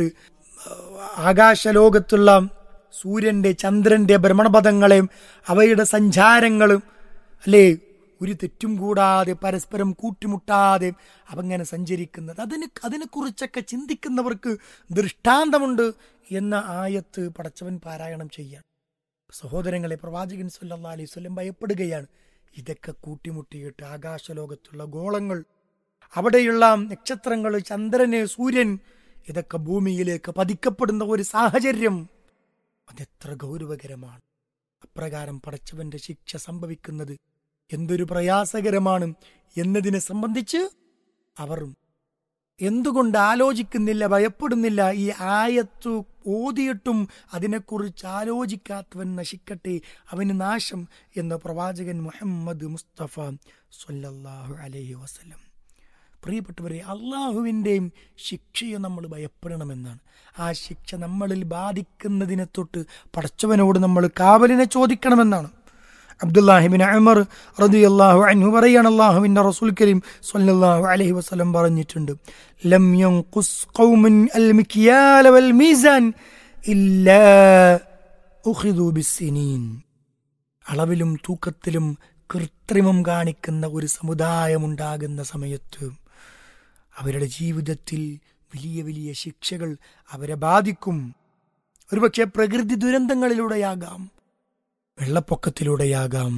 ആകാശലോകത്തുള്ള സൂര്യന്റെ ചന്ദ്രന്റെ ഭ്രമണപഥങ്ങളെയും അവയുടെ സഞ്ചാരങ്ങളും അല്ലേ ഒരു തെറ്റും കൂടാതെ പരസ്പരം കൂട്ടിമുട്ടാതെ അവങ്ങനെ സഞ്ചരിക്കുന്നത് അതിന് അതിനെക്കുറിച്ചൊക്കെ ചിന്തിക്കുന്നവർക്ക് ദൃഷ്ടാന്തമുണ്ട് എന്ന ആയത്ത് പടച്ചവൻ പാരായണം ചെയ്യാൻ സഹോദരങ്ങളെ പ്രവാചകൻ സല്ലല്ലാഹു അലൈഹി വസല്ലം ഭയപ്പെടുകയാണ് ഇതൊക്കെ കൂട്ടിമുട്ടിയിട്ട് ആകാശലോകത്തുള്ള ഗോളങ്ങൾ അവിടെയുള്ള നക്ഷത്രങ്ങൾ ചന്ദ്രന് സൂര്യൻ ഇതൊക്കെ ഭൂമിയിലേക്ക് പതിക്കപ്പെടുന്ന ഒരു സാഹചര്യം അതെത്ര ഗൗരവകരമാണ് അപ്രകാരം പടച്ചവന്റെ ശിക്ഷ സംഭവിക്കുന്നത് എന്തൊരു പ്രയാസകരമാണ് എന്നതിനെ സംബന്ധിച്ച് അവർ എന്തുകൊണ്ട് ആലോചിക്കുന്നില്ല ഭയപ്പെടുന്നില്ല ഈ ആയത്തു ഓതിയിട്ടും അതിനെക്കുറിച്ച് ആലോചിക്കാത്തവൻ നശിക്കട്ടെ അവന് നാശം എന്ന് പ്രവാചകൻ മുഹമ്മദ് മുസ്തഫ സല്ലല്ലാഹു അലൈഹി വസല്ലം പ്രിയപ്പെട്ടവരെ അള്ളാഹുവിൻ്റെയും ശിക്ഷയെ നമ്മൾ ഭയപ്പെടണമെന്നാണ് ആ ശിക്ഷ നമ്മളിൽ ബാധിക്കുന്നതിനെ തൊട്ട് പടച്ചവനോട് നമ്മൾ കാവലിനെ ചോദിക്കണമെന്നാണ് അബ്ദുല്ലാഹിബിൻ അമർ റളിയല്ലാഹു അൻഹു പറയാണ് അല്ലാഹുവിന്റെ റസൂൽ കരീം സ്വല്ലല്ലാഹു അലൈഹി വസല്ലം പറഞ്ഞിട്ടുണ്ട് ലം യൻഖുസ് ഖൗമുൻ അൽ മിക്യാല വൽ മീസാൻ ഇല്ലാ ഉഖിദു ബിസ്സിനീൻ അളവിലും തൂക്കത്തിലും കൃത്രിമം കാണിക്കുന്ന ഒരു സമുദായമുണ്ടാകുന്ന സമയത്ത് അവരുടെ ജീവിതത്തിൽ വലിയ വലിയ ശിക്ഷകൾ അവരെ ബാധിക്കും ഒരുപക്ഷെ പ്രകൃതി ദുരന്തങ്ങളിലൂടെയാകാം വെള്ളപ്പൊക്കത്തിലൂടെയാകാം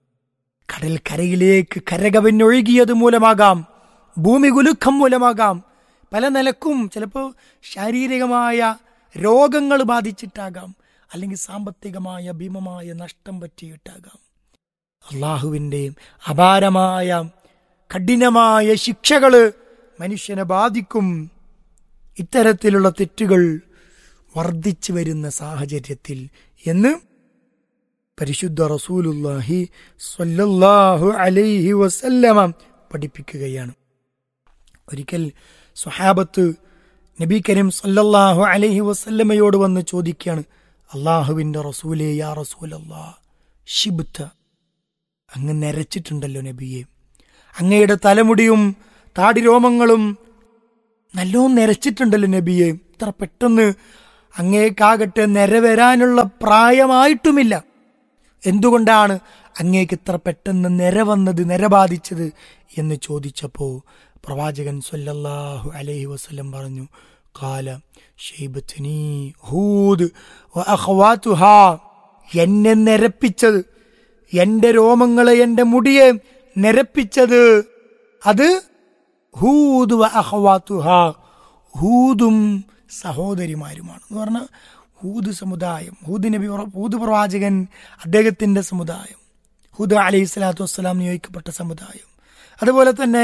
കടൽ കരയിലേക്ക് കരകവിഞ്ഞൊഴുകിയത് മൂലമാകാം ഭൂമി കുലുക്കം മൂലമാകാം പല നിലക്കും ചിലപ്പോൾ ശാരീരികമായ രോഗങ്ങൾ ബാധിച്ചിട്ടാകാം അല്ലെങ്കിൽ സാമ്പത്തികമായ ഭീമമായ നഷ്ടം പറ്റിയിട്ടാകാം അള്ളാഹുവിൻ്റെ അപാരമായ കഠിനമായ ശിക്ഷകള് മനുഷ്യനെ ബാധിക്കും ഇത്തരത്തിലുള്ള തെറ്റുകൾ വർദ്ധിച്ചു വരുന്ന സാഹചര്യത്തിൽ എന്ന് പരിശുദ്ധ റസൂലുല്ലാഹി സ്വല്ലല്ലാഹു അലൈഹി വസല്ലമ പഠിപ്പിക്കുകയാണ് ഒരിക്കൽ സ്വഹാബത്ത് നബി കരീം സല്ലല്ലാഹു അലൈഹി വസല്ലമയോട് വന്ന് ചോദിക്കുകയാണ് അള്ളാഹുവിന്റെ റസൂലേ യാ റസൂലല്ലാ ഷിബ്ത അങ്ങ് നരച്ചിട്ടുണ്ടല്ലോ നബിയെ അങ്ങയുടെ തലമുടിയും താടിരോമങ്ങളും നല്ലോണം നരച്ചിട്ടുണ്ടല്ലോ നബിയെ ഇത്ര പെട്ടെന്ന് അങ്ങേക്കാകട്ടെ നിരവരാനുള്ള പ്രായമായിട്ടുമില്ല എന്തുകൊണ്ടാണ് അങ്ങേക്ക് ഇത്ര പെട്ടെന്ന് നിര വന്നത് നിര ബാധിച്ചത് എന്ന് ചോദിച്ചപ്പോൾ പ്രവാചകൻ സല്ലല്ലാഹു അലൈഹി വസല്ലം പറഞ്ഞു കാല ഷെയ്ബത്തിനി ഹൂദ് വ അഖ്വാതുഹാ എന്നെ നിരപ്പിച്ചത് എന്റെ രോമങ്ങളെ എന്റെ മുടിയെ നിരപ്പിച്ചത് അത് ഹൂദ് വ അഖ്വാതുഹാ ഹൂദും സഹോദരിമാരുമാണ് എന്ന് പറഞ്ഞാൽ ഹൂദ് സമുദായം ഹൂദ് നബി ഹൂദ് പ്രവാചകൻ അദ്ദേഹത്തിന്റെ സമുദായം ഹൂദ് അലൈഹി സ്വലാത്തു വസ്സലാം നിയോഗിക്കപ്പെട്ട സമുദായം അതുപോലെ തന്നെ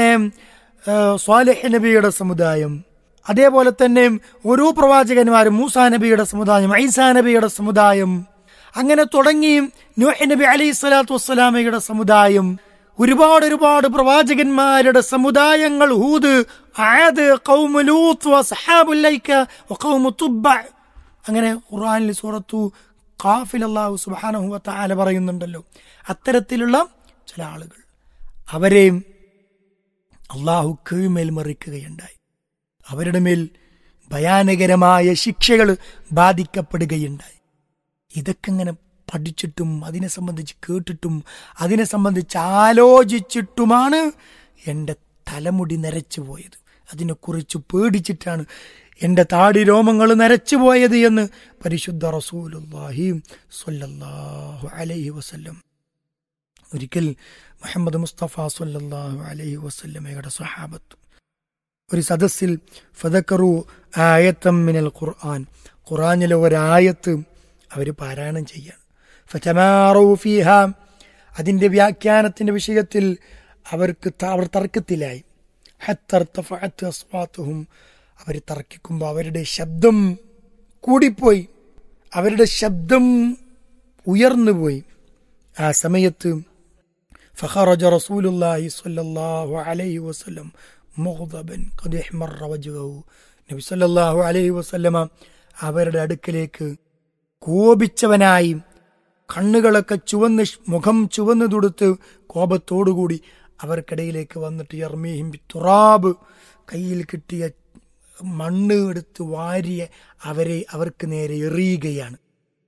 സ്വാലിഹ് നബിയുടെ സമുദായം അതേപോലെ തന്നെ ഓരോ പ്രവാചകന്മാരും മൂസാ നബിയുടെ സമുദായം ഐസാ നബിയുടെ സമുദായം അങ്ങനെ തുടങ്ങി നൂഹ് നബി അലൈഹി സ്വലാത്തു വസ്സലാമയുടെ സമുദായം ഒരുപാട് ഒരുപാട് പ്രവാചകന്മാരുടെ സമുദായങ്ങൾ ഹൂദ് ആദ് ഖൗമു ലൂത്ത് വസ്ഹാബുൽ ലൈക വഖൗമു തുബ്ബ അങ്ങനെ ഖുർആനിൽ സൂറത്തു ഖാഫിൽ അല്ലാഹു സുബ്ഹാനഹു വതആല പറയുന്നുണ്ടല്ലോ അത്തരത്തിലുള്ള ചില ആളുകൾ അവരെയും അള്ളാഹു കീഴ്മേൽ മറിക്കുകയുണ്ടായി അവരുടെ മേൽ ഭയാനകരമായ ശിക്ഷകൾ ബാധിക്കപ്പെടുകയുണ്ടായി ഇതൊക്കെ ഇങ്ങനെ പഠിച്ചിട്ടും അതിനെ സംബന്ധിച്ച് കേട്ടിട്ടും അതിനെ സംബന്ധിച്ച് ആലോചിച്ചിട്ടുമാണ് എൻ്റെ തലമുടി നരച്ചു പോയത് അതിനെക്കുറിച്ച് പേടിച്ചിട്ടാണ് എൻ്റെ താടി രോമങ്ങൾ നരച്ചു പോയത് എന്ന് പരിശുദ്ധ റസൂലുല്ലാഹി സ്വല്ലല്ലാഹു അലൈഹി വസല്ലം ഒരിക്കൽ മുഹമ്മദ് മുസ്തഫ സല്ലല്ലാഹു അലൈഹി വസല്ലമയുടെ സ്വഹാബത്ത് ഒരു സദസ്സിൽ ഫതക്കറു ആയത്തം മിനൽ ഖുർആൻ ഖുർആനിലെ ഒരായത്ത് അവർ പാരായണം ചെയ്യാണ് ഫതമാറു ഫീഹ അതിൻ്റെ വ്യാഖ്യാനത്തിൻ്റെ വിഷയത്തിൽ അവർക്ക് ത- അവർ തർക്കത്തിലായി ഹത്തർത്തഫഅത്ത് അസ്വാത്തുഹും അവർ തർക്കിക്കുമ്പോൾ അവരുടെ ശബ്ദം കൂടിപ്പോയി അവരുടെ ശബ്ദം ഉയർന്നുപോയി ആ സമയത്ത് فخرج رسول الله صلى الله عليه وسلم مغضبا قد احمر وجهه നബി സല്ലല്ലാഹു അലൈഹി വസല്ലമ അവരുടെ അടുക്കലേക്ക് കോപിച്ചവനായി കണ്ണുകളൊക്കെ ചുവന്ന് ഷ്- മുഖം ചുവന്ന് തുടുത്ത് കോപത്തോടുകൂടി അവർക്കിടയിലേക്ക് വന്നിട്ട് യർമീഹിം തുറാബ് കയ്യിൽ കിട്ടിയ മണ്ണ് എടുത്ത് വാരിയ അവരെ അവർക്ക് നേരെ എറിയുകയാണ്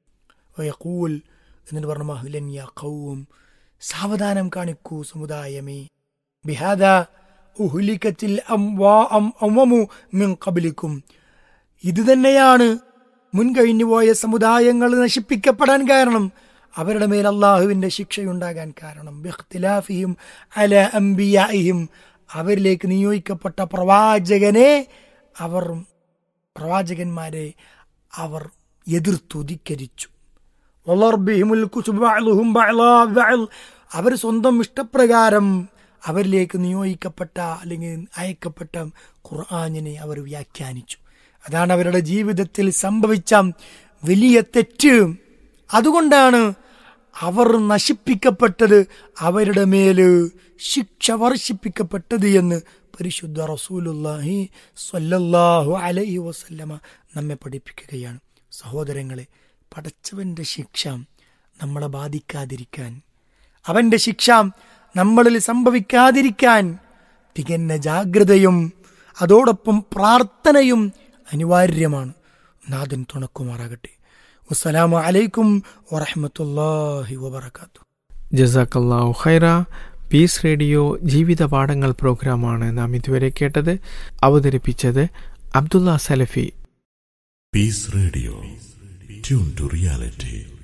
വയക്കൂൽ എന്നിട്ട് പറഞ്ഞു മഹ്ലൻ യാ ഖൗം സാവധാനം കാണിക്കൂ സമുദായമേ ബിഹാദ ഉഹുലിക്കത്തിൽ അമ്മമു മിൻ ഖബലിക്കും ഇത് തന്നെയാണ് മുൻകഴിഞ്ഞു പോയ സമുദായങ്ങൾ നശിപ്പിക്കപ്പെടാൻ കാരണം അവരുടെ മേൽ അള്ളാഹുവിന്റെ ശിക്ഷയുണ്ടാകാൻ കാരണം ബിഖ്തിലാഫിഹിം അല അംബിയായിഹിം അവരിലേക്ക് നിയോഗിക്കപ്പെട്ട പ്രവാചകനെ അവർ പ്രവാചകന്മാരെ അവർ എതിർത്തു ധിക്കരിച്ചു വളർബിഹിമുൽ കുതുബ് ബഅ്ളുഹും ബഅ്ളാ ബഅ്ൾ. അവർ സ്വന്തം ഇഷ്ടപ്രകാരം അവരിലേക്ക് നിയോഗിക്കപ്പെട്ട അല്ലെങ്കിൽ അയക്കപ്പെട്ട ഖുർആാനിനെ അവർ വ്യാഖ്യാനിച്ചു അതാണ് അവരുടെ ജീവിതത്തിൽ സംഭവിച്ച വലിയ തെറ്റ് അതുകൊണ്ടാണ് അവർ നശിപ്പിക്കപ്പെട്ടത് അവരുടെ മേല് ശിക്ഷ വർഷിപ്പിക്കപ്പെട്ടത് എന്ന് പരിശുദ്ധ റസൂലുല്ലാഹി സ്വല്ലല്ലാഹു അലൈഹി വസല്ലമ നമ്മെ പഠിപ്പിക്കുകയാണ് സഹോദരങ്ങളെ പടച്ചവന്റെ ശിക്ഷ നമ്മളെ ബാധിക്കാതിരിക്കാൻ അവന്റെ ശിക്ഷ നമ്മളിൽ സംഭവിക്കാതിരിക്കാൻ തികഞ്ഞ ജാഗ്രതയും അതോടൊപ്പം പ്രാർത്ഥനയും അനിവാര്യമാണ് നാഥൻ തുണക്കുമാറാകട്ടെ വസ്സലാമു അലൈക്കും വറഹമത്തല്ലാഹി വബർക്കാത്തു ജസാക്കല്ലാഹു ഖൈറ പീസ് റേഡിയോ ജീവിത പാഠങ്ങൾ പ്രോഗ്രാമാണ് നാം ഇതുവരെ കേട്ടത് അവതരിപ്പിച്ചത് അബ്ദുള്ള സലഫി Peace Radio. Tune to reality.